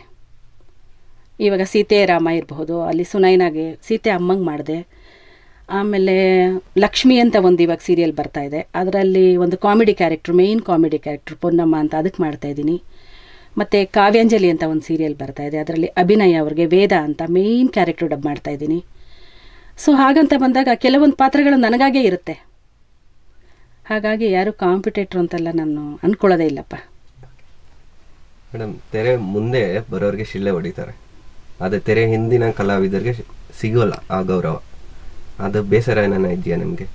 ಇವಾಗ ಸೀತೆ ರಾಮ ಇರಬಹುದು ಅಲ್ಲಿ ಸುನೈನಾಗೆ ಸೀತೆ ಅಮ್ಮಂಗೆ ಮಾಡಿದೆ ಆಮೇಲೆ ಲಕ್ಷ್ಮಿ ಅಂತ ಒಂದು ಇವಾಗ ಸೀರಿಯಲ್ ಬರ್ತಾ ಇದೆ ಅದರಲ್ಲಿ ಒಂದು comedy character main comedy character Ponnamma ಅಂತ ಅದಕ್ಕೆ ಮಾಡ್ತಾಯಿದ್ದೀನಿ ಮತ್ತು ಕಾವ್ಯಾಂಜಲಿ ಅಂತ ಒಂದು ಸೀರಿಯಲ್ ಬರ್ತಾ ಇದೆ ಅದರಲ್ಲಿ ಅಭಿನಯ ಅವ್ರಿಗೆ ವೇದ ಅಂತ ಮೇಯ್ನ್ ಕ್ಯಾರೆಕ್ಟ್ರು ಡಬ್ ಮಾಡ್ತಾಯಿದ್ದೀನಿ ಸೊ ಹಾಗಂತ ಬಂದಾಗ ಕೆಲವೊಂದು ಪಾತ್ರಗಳು ನನಗಾಗೇ ಇರುತ್ತೆ ಹಾಗಾಗಿ ಯಾರು ಕಾಂಪಿಟೇಟ್ರು ಅಂತೆಲ್ಲ ನಾನು ಅಂದ್ಕೊಳ್ಳೋದೇ ಇಲ್ಲಪ್ಪ ಮೇಡಮ್ ತೆರೆ ಮುಂದೆ ಬರೋರಿಗೆ ಶಿಳ್ಳೆ ಹೊಡಿತಾರೆ ಅದೇ ತೆರೆ ಹಿಂದಿನ ಕಲಾವಿದರಿಗೆ ಸಿಗೋಲ್ಲ ಆ ಗೌರವ ಅದು ಬೇಸರ ಏನಾನ ಇದೆಯಾ ನಿಮಗೆ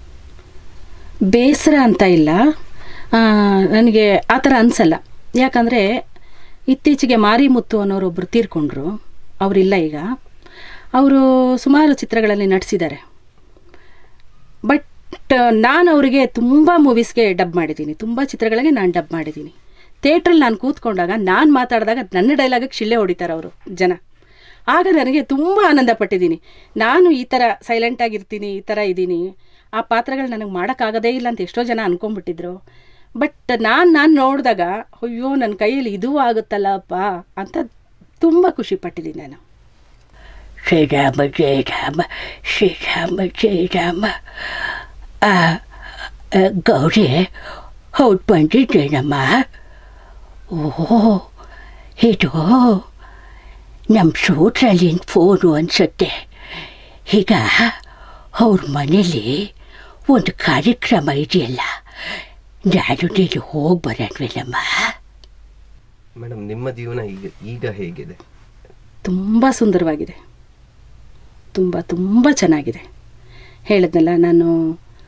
ಬೇಸರ ಅಂತ ಇಲ್ಲ ನನಗೆ ಆ ಥರ ಅನಿಸಲ್ಲ ಯಾಕಂದರೆ ಇತ್ತೀಚೆಗೆ ಮಾರಿಮುತ್ತು ಅನ್ನೋರೊಬ್ಬರು ತೀರ್ಕೊಂಡ್ರು ಅವರಿಲ್ಲ ಈಗ ಅವರು ಸುಮಾರು ಚಿತ್ರಗಳಲ್ಲಿ ನಟಿಸಿದ್ದಾರೆ ಬಟ್ ನಾನು ಅವರಿಗೆ ತುಂಬ ಮೂವೀಸ್ಗೆ ಡಬ್ ಮಾಡಿದ್ದೀನಿ ತುಂಬ ಚಿತ್ರಗಳಿಗೆ ನಾನು ಡಬ್ ಮಾಡಿದ್ದೀನಿ ಥಿಯೇಟ್ರಲ್ಲಿ ನಾನು ಕೂತ್ಕೊಂಡಾಗ ನಾನು ಮಾತಾಡಿದಾಗ ನನ್ನ ಡೈಲಾಗಿಗೆ ಶಿಳ್ಳೆ ಹೊಡಿತಾರೆ ಅವರು ಜನ ಆಗ ನನಗೆ ತುಂಬ ಆನಂದ ಪಟ್ಟಿದ್ದೀನಿ ನಾನು ಈ ಥರ ಸೈಲೆಂಟಾಗಿರ್ತೀನಿ ಈ ಥರ ಇದ್ದೀನಿ ಆ ಪಾತ್ರಗಳು ನನಗೆ ಮಾಡೋಕ್ಕಾಗೋದೇ ಇಲ್ಲ ಅಂತ ಎಷ್ಟೋ ಜನ ಅಂದ್ಕೊಂಡ್ಬಿಟ್ಟಿದ್ರು ಬಟ್ ನಾನು ನಾನು ನೋಡಿದಾಗ ಅಯ್ಯೋ ನನ್ನ ಕೈಯಲ್ಲಿ ಇದೂ ಆಗುತ್ತಲ್ಲಪ್ಪ ಅಂತ ತುಂಬ ಖುಷಿ ಪಟ್ಟಿದ್ದೀನಿ ನಾನು ಶ್ರೀರಾಮ ಜಯರಾಮ ಶ್ರೀರಾಮ ಜಯರಾಮ ಆ, ಆ, ಗೌರಿ ಹೌದು ಬಂದಿದ್ದೇನಮ್ಮ ಓ ಇದು ನಮ್ಮ ಸೂತ್ರಲ್ಲಿನ ಫೋನು ಅನ್ಸುತ್ತೆ ಈಗ ಅವ್ರ ಮನೇಲಿ ಒಂದು ಕಾರ್ಯಕ್ರಮ ಇದೆಯಲ್ಲ ನಾನು ನೀನು ಹೋಗಿ ಬರೋಣವಿಲ್ಲಮ್ಮ ಮೇಡಮ್ ನಿಮ್ಮ ಜೀವನ ಈಗ ಈಗ ಹೇಗಿದೆ ತುಂಬ ಸುಂದರವಾಗಿದೆ ತುಂಬ ತುಂಬ ಚೆನ್ನಾಗಿದೆ ಹೇಳಿದ್ನಲ್ಲ ನಾನು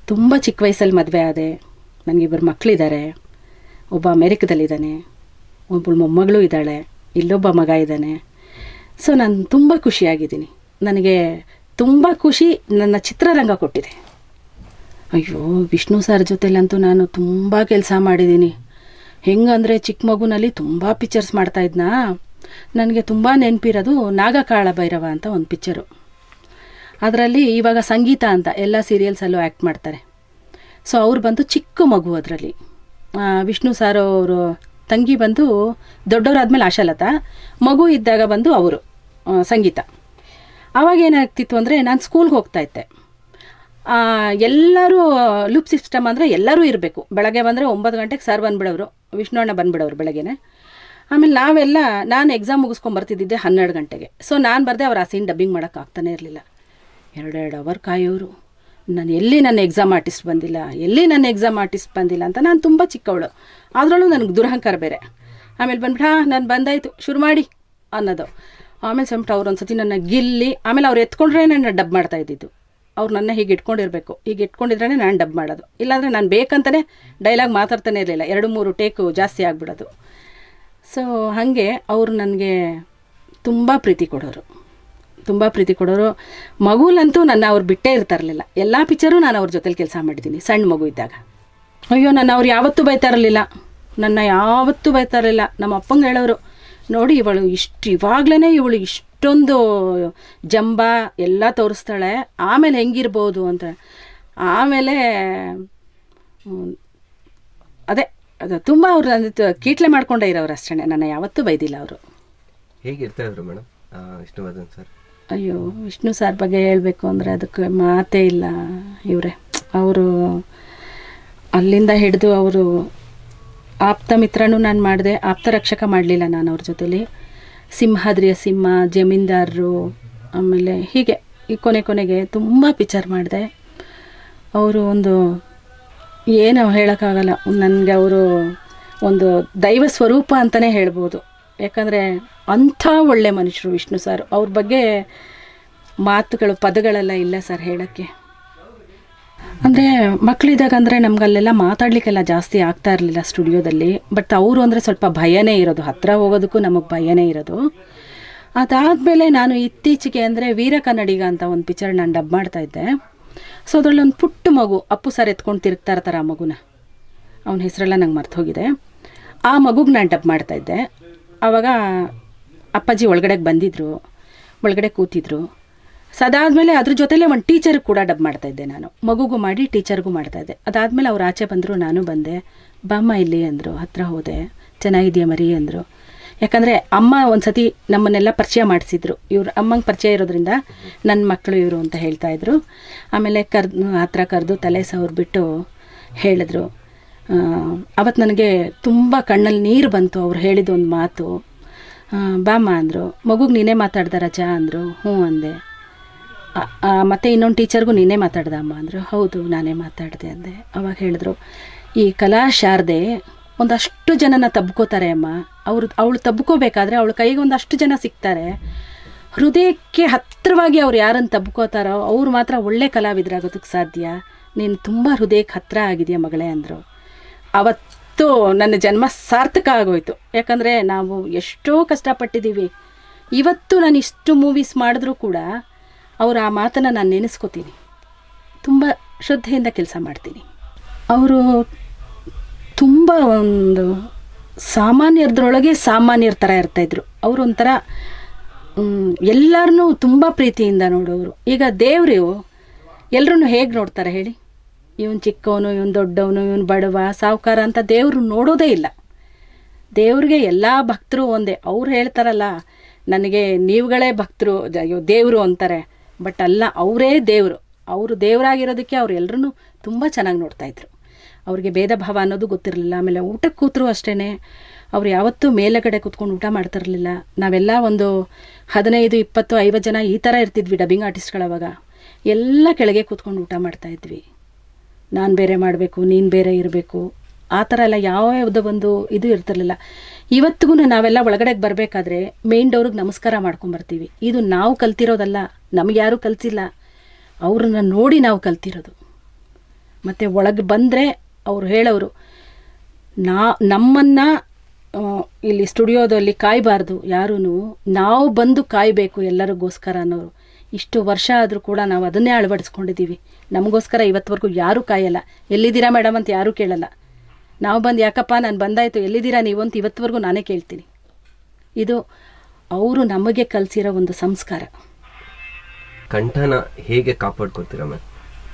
ತುಂಬ ಚಿಕ್ಕ ವಯಸ್ಸಲ್ಲಿ ಮದುವೆ ಆದೆ ನನಗಿಬ್ಬರು ಮಕ್ಕಳಿದ್ದಾರೆ ಒಬ್ಬ ಅಮೇರಿಕದಲ್ಲಿದ್ದಾನೆ ಒಬ್ಬಳು ಮೊಮ್ಮಗಳು ಇದ್ದಾಳೆ ಇಲ್ಲೊಬ್ಬ ಮಗ ಇದ್ದಾನೆ ಸೊ ನಾನು ತುಂಬ ಖುಷಿಯಾಗಿದ್ದೀನಿ ನನಗೆ ತುಂಬ ಖುಷಿ ನನ್ನ ಚಿತ್ರರಂಗ ಕೊಟ್ಟಿದೆ ಅಯ್ಯೋ ವಿಷ್ಣು ಸರ್ ಜೊತೆಲಂತೂ ನಾನು ತುಂಬ ಕೆಲಸ ಮಾಡಿದ್ದೀನಿ ಹೆಂಗಂದರೆ ಚಿಕ್ಕ ಮಗುನಲ್ಲಿ ತುಂಬ ಪಿಕ್ಚರ್ಸ್ ಮಾಡ್ತಾ ಇದ್ನಾ ನನಗೆ ತುಂಬ ನೆನಪಿರೋದು ನಾಗಕಾಳ ಭೈರವ ಅಂತ ಒಂದು ಪಿಕ್ಚರು ಅದರಲ್ಲಿ ಇವಾಗ ಸಂಗೀತ ಅಂತ ಎಲ್ಲ ಸೀರಿಯಲ್ಸಲ್ಲೂ ಆ್ಯಕ್ಟ್ ಮಾಡ್ತಾರೆ ಸೊ ಅವ್ರು ಬಂದು ಚಿಕ್ಕ ಮಗು ಅದರಲ್ಲಿ ವಿಷ್ಣು ಸಾರ್ ಅವರು ತಂಗಿ ಬಂದು ದೊಡ್ಡವರಾದ್ಮೇಲೆ ಆಶಾಲತಾ ಮಗು ಇದ್ದಾಗ ಬಂದು ಅವರು ಆ, ಸಂಗೀತ ಆವಾಗ ಏನಾಗ್ತಿತ್ತು ಅಂದರೆ ನಾನು ಸ್ಕೂಲ್ಗೆ ಹೋಗ್ತಾ ಇದ್ದೆ ಆ, ಎಲ್ಲರೂ ಲೂಪ್ ಸಿಸ್ಟಮ್ ಅಂದರೆ ಎಲ್ಲರೂ ಇರಬೇಕು ಬೆಳಗ್ಗೆ ಬಂದರೆ ಒಂಬತ್ತು ಗಂಟೆಗೆ ಸರ್ ಬಂದ್ಬಿಡೋರು ವಿಷ್ಣು ಅಣ್ಣ ಬಂದ್ಬಿಡೋರು ಬೆಳಗ್ಗೆನೆ ಆಮೇಲೆ ನಾವೆಲ್ಲ ನಾನು ಎಕ್ಸಾಮ್ ಮುಗಿಸ್ಕೊಂಬರ್ತಿದ್ದಿದ್ದೆ ಹನ್ನೆರಡು ಗಂಟೆಗೆ ಸೊ ನಾನು ಬರದೆ ಅವ್ರು ಆ ಸೀನ್ ಡಬ್ಬಿಂಗ್ ಮಾಡೋಕ್ಕೆ ಆಗ್ತಾನೆ ಇರಲಿಲ್ಲ ಎರಡೆರಡು ಅವರ್ ಕಾಯೋರು ನಾನು ಎಲ್ಲಿ ನನ್ನ ಎಕ್ಸಾಮ್ ಆರ್ಟಿಸ್ಟ್ ಬಂದಿಲ್ಲ ಎಲ್ಲಿ ನನ್ನ ಎಕ್ಸಾಮ್ ಆರ್ಟಿಸ್ಟ್ ಬಂದಿಲ್ಲ ಅಂತ ನಾನು ತುಂಬ ಚಿಕ್ಕವಳು ಅದರಲ್ಲೂ ನನಗೆ ದುರಹಂಕಾರ ಬೇರೆ ಆಮೇಲೆ ಬಂದ್ಬಿಟ್ಟು ಹಾಂ ನಾನು ಬಂದಾಯಿತು ಶುರು ಮಾಡಿ ಅನ್ನೋದು ಆಮೇಲೆ ಸಂಬಿಟ್ಟು ಅವ್ರು ಒಂದ್ಸತಿ ನನ್ನ ಗಿಲ್ಲಿ ಆಮೇಲೆ ಅವ್ರು ಎತ್ಕೊಂಡ್ರೆ ನನ್ನ ಡಬ್ ಮಾಡ್ತಾ ಇದ್ದಿದ್ದು ಅವ್ರು ನನ್ನ ಹೀಗೆ ಇಟ್ಕೊಂಡಿರಬೇಕು ಹೀಗೆ ಇಟ್ಕೊಂಡಿದ್ರೇ ನಾನು ಡಬ್ ಮಾಡೋದು ಇಲ್ಲಾಂದರೆ ನಾನು ಬೇಕಂತಲೇ ಡೈಲಾಗ್ ಮಾತಾಡ್ತಾನೆ ಇರಲಿಲ್ಲ ಎರಡು ಮೂರು ಟೇಕು ಜಾಸ್ತಿ ಆಗಿಬಿಡೋದು ಸೊ ಹಾಗೆ ಅವರು ನನಗೆ ತುಂಬ ಪ್ರೀತಿ ಕೊಡೋರು ತುಂಬ ಪ್ರೀತಿ ಕೊಡೋರು ಮಗುಲಂತೂ ನನ್ನ ಅವ್ರು ಬಿಟ್ಟೇ ಇರ್ತಾರಲಿಲ್ಲ ಎಲ್ಲ ಪಿಕ್ಚರು ನಾನು ಅವ್ರ ಜೊತೆಲಿ ಕೆಲಸ ಮಾಡಿದ್ದೀನಿ ಸಣ್ಣ ಮಗು ಇದ್ದಾಗ ಅಯ್ಯೋ ನನ್ನ ಅವ್ರು ಯಾವತ್ತೂ ಬೈತಾ ಇರಲಿಲ್ಲ ನನ್ನ ಯಾವತ್ತೂ ಬೈತಾ ಇರಲಿಲ್ಲ ನಮ್ಮ ಅಪ್ಪಂಗೆ ಹೇಳೋರು ನೋಡಿ ಇವಳು ಇಷ್ಟು ಇವಾಗ್ಲೇ ಇವಳು ಇಷ್ಟೊಂದು ಜಂಬ ಎಲ್ಲ ತೋರಿಸ್ತಾಳೆ ಆಮೇಲೆ ಹೆಂಗಿರ್ಬೋದು ಅಂತ ಆಮೇಲೆ ಹ್ಮ್, ಅದೇ ಅದು ತುಂಬ ಅವ್ರು ನನ್ನ ಕೀಟ್ಲೆ ಮಾಡ್ಕೊಂಡೇ ಇರೋರು ಅಷ್ಟೇ ನನ್ನ ಯಾವತ್ತೂ ಬೈದಿಲ್ಲ ಅವರು ಹೇಗಿರ್ತಾ ಇದ್ರು ಮೇಡಮ್ ವಿಷ್ಣುವರ್ಧನ್ ಸರ್ ಅಯ್ಯೋ ವಿಷ್ಣು ಸಾರ್ ಬಗ್ಗೆ ಹೇಳಬೇಕು ಅಂದರೆ ಅದಕ್ಕೆ ಮಾತೇ ಇಲ್ಲ ಇವರೇ ಅವರು ಅಲ್ಲಿಂದ ಹಿಡಿದು ಅವರು ಆಪ್ತ ಮಿತ್ರನೂ ನಾನು ಮಾಡಿದೆ ಆಪ್ತ ರಕ್ಷಕ ಮಾಡಲಿಲ್ಲ ನಾನು ಅವ್ರ ಜೊತೆಲಿ ಸಿಂಹಾದ್ರಿಯ ಸಿಂಹ ಜಮೀನ್ದಾರರು ಆಮೇಲೆ ಹೀಗೆ ಈ ಕೊನೆ ಕೊನೆಗೆ ತುಂಬ ಪಿಕ್ಚರ್ ಮಾಡಿದೆ ಅವರು ಒಂದು ಏನು ಹೇಳೋಕ್ಕಾಗಲ್ಲ ನನಗೆ ಅವರು ಒಂದು ದೈವ ಸ್ವರೂಪ ಅಂತಲೇ ಹೇಳ್ಬೋದು ಯಾಕಂದರೆ ಅಂಥ ಒಳ್ಳೆ ಮನುಷ್ಯರು ವಿಷ್ಣು ಸರ್ ಅವ್ರ ಬಗ್ಗೆ ಮಾತುಗಳು ಪದಗಳೆಲ್ಲ ಇಲ್ಲ ಸರ್ ಹೇಳೋಕ್ಕೆ ಅಂದರೆ ಮಕ್ಕಳಿದ್ದಾಗ ಅಂದರೆ ನಮ್ಗೆ ಅಲ್ಲೆಲ್ಲ ಮಾತಾಡಲಿಕ್ಕೆಲ್ಲ ಜಾಸ್ತಿ ಆಗ್ತಾ ಇರಲಿಲ್ಲ ಸ್ಟುಡಿಯೋದಲ್ಲಿ ಬಟ್ ಅವರು ಅಂದರೆ ಸ್ವಲ್ಪ ಭಯನೇ ಇರೋದು ಹತ್ತಿರ ಹೋಗೋದಕ್ಕೂ ನಮಗೆ ಭಯನೇ ಇರೋದು ಅದಾದಮೇಲೆ ನಾನು ಇತ್ತೀಚೆಗೆ ಅಂದರೆ ವೀರ ಕನ್ನಡಿಗ ಅಂತ ಒಂದು ಪಿಕ್ಚರ್ ನಾನು ಡಬ್ ಮಾಡ್ತಾ ಇದ್ದೆ ಸೊ ಅದರಲ್ಲಿ ಒಂದು ಪುಟ್ಟ ಮಗು ಅಪ್ಪು ಸರ್ ಎತ್ಕೊಂಡು ತಿರುಗ್ತಾ ಇರ್ತಾರೆ ಆ ಮಗುನ ಅವನ ಹೆಸರೆಲ್ಲ ನಂಗೆ ಮರ್ತು ಹೋಗಿದೆ ಆ ಮಗುಗೆ ನಾನು ಡಬ್ ಮಾಡ್ತಾ ಇದ್ದೆ ಆವಾಗ ಅಪ್ಪಾಜಿ ಒಳಗಡೆಗೆ ಬಂದಿದ್ದರು ಒಳಗಡೆ ಕೂತಿದ್ರು ಸೊ ಅದಾದಮೇಲೆ ಅದ್ರ ಜೊತೆಲೇ ಒಂದು ಟೀಚರ್ ಕೂಡ ಡಬ್ ಮಾಡ್ತಾ ಇದ್ದೆ ನಾನು ಮಗುಗೂ ಮಾಡಿ ಟೀಚರ್ಗೂ ಮಾಡ್ತಾ ಇದ್ದೆ ಅದಾದಮೇಲೆ ಅವ್ರು ಆಚೆ ಬಂದರು ನಾನು ಬಂದೆ ಬಾಮ್ಮ ಇಲ್ಲಿ ಅಂದರು ಹತ್ರ ಹೋದೆ ಚೆನ್ನಾಗಿದೆಯಾ ಮರಿ ಅಂದರು ಯಾಕಂದರೆ ಅಮ್ಮ ಒಂದು ಸತಿ ನಮ್ಮನ್ನೆಲ್ಲ ಪರಿಚಯ ಮಾಡಿಸಿದ್ರು ಇವ್ರು ಅಮ್ಮಂಗೆ ಪರಿಚಯ ಇರೋದ್ರಿಂದ ನನ್ನ ಮಕ್ಕಳು ಇವರು ಅಂತ ಹೇಳ್ತಾ ಇದ್ರು ಆಮೇಲೆ ಕರ್ದು ಹತ್ರ ಕರೆದು ತಲೆ ಸವರ್ಬಿಟ್ಟು ಹೇಳಿದ್ರು ಅವತ್ತು ನನಗೆ ತುಂಬ ಕಣ್ಣಲ್ಲಿ ನೀರು ಬಂತು ಅವ್ರು ಹೇಳಿದ ಒಂದು ಮಾತು ಆ, ಬಾಮ್ಮ ಅಂದರು ಮಗುಗೆ ನೀನೇ ಮಾತಾಡ್ದ ರಜಾ ಅಂದರು ಹ್ಞೂ ಅಂದೆ ಆ, ಆ, ಮತ್ತೆ ಇನ್ನೊಂದು ಟೀಚರ್ಗೂ ನೀನೇ ಮಾತಾಡ್ದ ಅಮ್ಮ ಅಂದರು ಹೌದು ನಾನೇ ಮಾತಾಡಿದೆ ಅಂದೆ ಅವಾಗ ಹೇಳಿದ್ರು ಈ ಕಲಾ ಶಾರದೆ ಒಂದಷ್ಟು ಜನನ ತಬ್ಕೋತಾರೆ ಅಮ್ಮ ಅವರು ಅವಳು ತಬ್ಕೋಬೇಕಾದ್ರೆ ಅವಳ ಕೈಗೆ ಒಂದಷ್ಟು ಜನ ಸಿಗ್ತಾರೆ ಹೃದಯಕ್ಕೆ ಹತ್ತಿರವಾಗಿ ಅವ್ರು ಯಾರನ್ನು ತಬ್ಕೋತಾರೋ ಅವ್ರು ಮಾತ್ರ ಒಳ್ಳೆ ಕಲಾವಿದರಾಗೋದಕ್ಕೆ ಸಾಧ್ಯ ನೀನು ತುಂಬ ಹೃದಯಕ್ಕೆ ಹತ್ತಿರ ಆಗಿದೆಯಾ ಮಗಳೇ ಅಂದರು ಅವತ್ತು ನನ್ನ ಜನ್ಮ ಸಾರ್ಥಕ ಆಗೋಯ್ತು ಯಾಕಂದರೆ ನಾವು ಎಷ್ಟೋ ಕಷ್ಟಪಟ್ಟಿದ್ದೀವಿ ಇವತ್ತು ನಾನು ಇಷ್ಟು ಮೂವೀಸ್ ಮಾಡಿದ್ರೂ ಕೂಡ ಅವ್ರು ಆ ಮಾತನ್ನು ನಾನು ನೆನೆಸ್ಕೋತೀನಿ ತುಂಬ ಶ್ರದ್ಧೆಯಿಂದ ಕೆಲಸ ಮಾಡ್ತೀನಿ ಅವರು ತುಂಬ ಒಂದು ಸಾಮಾನ್ಯರದ್ರೊಳಗೆ ಸಾಮಾನ್ಯರ ಥರ ಇರ್ತಾಯಿದ್ರು ಅವರು ಒಂಥರ ಎಲ್ಲರನ್ನೂ ತುಂಬ ಪ್ರೀತಿಯಿಂದ ನೋಡೋರು ಈಗ ದೇವರು ಎಲ್ಲರನ್ನು ಹೇಗೆ ನೋಡ್ತಾರೆ ಹೇಳಿ ಇವನು ಚಿಕ್ಕವನು ಇವನು ದೊಡ್ಡವನು ಇವನು ಬಡವ ಸಾಹುಕಾರ ಅಂತ ದೇವರು ನೋಡೋದೇ ಇಲ್ಲ ದೇವ್ರಿಗೆ ಎಲ್ಲ ಭಕ್ತರು ಒಂದೇ ಅವ್ರು ಹೇಳ್ತಾರಲ್ಲ ನನಗೆ ನೀವುಗಳೇ ಭಕ್ತರು ದೇವರು ಅಂತಾರೆ ಬಟ್ ಅಲ್ಲ ಅವರೇ ದೇವರು ಅವರು ದೇವರಾಗಿರೋದಕ್ಕೆ ಅವ್ರು ಎಲ್ಲರೂ ತುಂಬ ಚೆನ್ನಾಗಿ ನೋಡ್ತಾಯಿದ್ರು ಅವ್ರಿಗೆ ಭೇದ ಭಾವ ಅನ್ನೋದು ಗೊತ್ತಿರಲಿಲ್ಲ ಆಮೇಲೆ ಊಟಕ್ಕೆ ಕೂತರು ಅಷ್ಟೇ ಅವ್ರು ಯಾವತ್ತೂ ಮೇಲಗಡೆ ಕೂತ್ಕೊಂಡು ಊಟ ಮಾಡ್ತಿರಲಿಲ್ಲ ನಾವೆಲ್ಲ ಒಂದು ಹದಿನೈದು ಇಪ್ಪತ್ತು ಐವತ್ತು ಜನ ಈ ಥರ ಇರ್ತಿದ್ವಿ ಡಬ್ಬಿಂಗ್ ಆರ್ಟಿಸ್ಟ್ಗಳವಾಗ ಎಲ್ಲ ಕೆಳಗೆ ಕೂತ್ಕೊಂಡು ಊಟ ಮಾಡ್ತಾಯಿದ್ವಿ ನಾನು ಬೇರೆ ಮಾಡಬೇಕು ನೀನು ಬೇರೆ ಇರಬೇಕು ಆ ಥರ ಎಲ್ಲ ಯಾವ ಯಾವುದೋ ಒಂದು ಇದು ಇರ್ತಿರ್ಲಿಲ್ಲ ಇವತ್ತಿಗೂ ನಾವೆಲ್ಲ ಒಳಗಡೆಗೆ ಬರಬೇಕಾದ್ರೆ ಮೇನ್ ಡೋರಿಗೆ ನಮಸ್ಕಾರ ಮಾಡ್ಕೊಂಬರ್ತೀವಿ ಇದು ನಾವು ಕಲ್ತಿರೋದಲ್ಲ ನಮ್ಗೆ ಯಾರೂ ಕಲ್ತಿಲ್ಲ ಅವ್ರನ್ನ ನೋಡಿ ನಾವು ಕಲ್ತಿರೋದು ಮತ್ತು ಒಳಗೆ ಬಂದರೆ ಅವ್ರು ಹೇಳೋರು ನಾ ನಮ್ಮನ್ನು ಇಲ್ಲಿ ಸ್ಟುಡಿಯೋದಲ್ಲಿ ಕಾಯಬಾರ್ದು ಯಾರೂ ನಾವು ಬಂದು ಕಾಯಬೇಕು ಎಲ್ಲರಿಗೋಸ್ಕರ ಅನ್ನೋರು ಇಷ್ಟು ವರ್ಷ ಆದರೂ ಕೂಡ ನಾವು ಅದನ್ನೇ ಅಳವಡಿಸ್ಕೊಂಡಿದ್ದೀವಿ ನಮಗೋಸ್ಕರ ಇವತ್ತವರೆಗೂ ಯಾರೂ ಕಾಯಲ್ಲ ಎಲ್ಲಿದ್ದೀರಾ ಮೇಡಮ್ ಅಂತ ಯಾರೂ ಕೇಳಲ್ಲ ನಾವು ಬಂದು ಯಾಕಪ್ಪ ನಾನು ಬಂದಾಯಿತು ಎಲ್ಲಿದ್ದೀರಾ ನೀವು ಅಂತ ಇವತ್ತವರೆಗೂ ನಾನೇ ಕೇಳ್ತೀನಿ ಇದು ಅವರು ನಮಗೆ ಕಲಿಸಿರೋ ಒಂದು ಸಂಸ್ಕಾರ ಕಂಠನ ಹೇಗೆ ಕಾಪಾಡ್ಕೊಳ್ತೀರಾ ಮ್ಯಾಮ್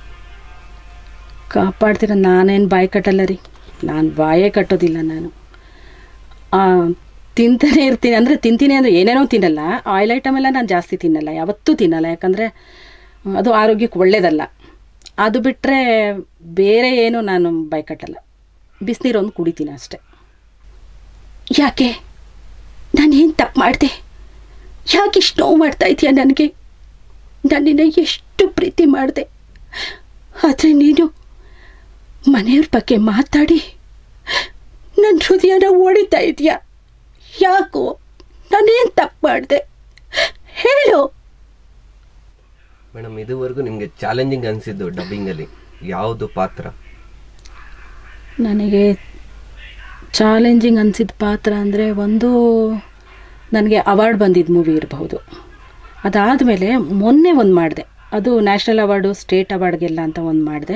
ಕಾಪಾಡ್ತೀರ ನಾನೇನು ಬಾಯಿ ಕಟ್ಟಲ್ಲ ರೀ ನಾನು ಬಾಯೇ ಕಟ್ಟೋದಿಲ್ಲ ನಾನು ಆ, ತಿಂತಾನೆ ಇರ್ತೀನಿ ಅಂದರೆ ತಿಂತೀನಿ ಅಂದರೆ ಏನೇನೋ ತಿನ್ನಲ್ಲ ಆಯಿಲ್ ಐಟಮ್ ಎಲ್ಲ ನಾನು ಜಾಸ್ತಿ ತಿನ್ನಲ್ಲ ಯಾವತ್ತೂ ತಿನ್ನಲ್ಲ ಯಾಕಂದರೆ ಅದು ಆರೋಗ್ಯಕ್ಕೆ ಒಳ್ಳೇದಲ್ಲ ಅದು ಬಿಟ್ಟರೆ ಬೇರೆ ಏನು ನಾನು ಬಾಯಿ ಕಟ್ಟಲ್ಲ ಬಿಸಿನೀರೊಂದು ಕುಡಿತೀನಿ ಅಷ್ಟೆ ಯಾಕೆ ನಾನು ಏನು ತಪ್ಪು ಮಾಡಿದೆ ಯಾಕೆ ಇಷ್ಟು ನೋವು ಮಾಡ್ತಾ ಇದೆಯಾ ನನಗೆ ನನ್ನಿನ್ನ ಎಷ್ಟು ಪ್ರೀತಿ ಮಾಡಿದೆ ಆದರೆ ನೀನು ಮನೆಯವ್ರ ಬಗ್ಗೆ ಮಾತಾಡಿ ನನ್ನ ಹೃದಯನ ಓಡಿತಾ ಇದೆಯಾ ಯಾಕೋ ನಾನೇನು ತಪ್ಪು ಮಾಡಿದೆ ಹೇಳು ಮೇಡಮ್ ಇದುವರೆಗೂ ನಿಮಗೆ ಚಾಲೆಂಜಿಂಗ್ ಅನಿಸಿದ್ದು ಡಬ್ಬಿಂಗಲ್ಲಿ ಯಾವುದು ಪಾತ್ರ ನನಗೆ ಚಾಲೆಂಜಿಂಗ್ ಅನಿಸಿದ ಪಾತ್ರ ಅಂದರೆ ಒಂದು ನನಗೆ ಅವಾರ್ಡ್ ಬಂದಿದ್ದ ಮೂವಿ ಇರಬಹುದು ಅದಾದಮೇಲೆ ಮೊನ್ನೆ ಒಂದು ಮಾಡಿದೆ ಅದು ನ್ಯಾಷನಲ್ ಅವಾರ್ಡು ಸ್ಟೇಟ್ ಅವಾರ್ಡ್ಗೆಲ್ಲ ಅಂತ ಒಂದು ಮಾಡಿದೆ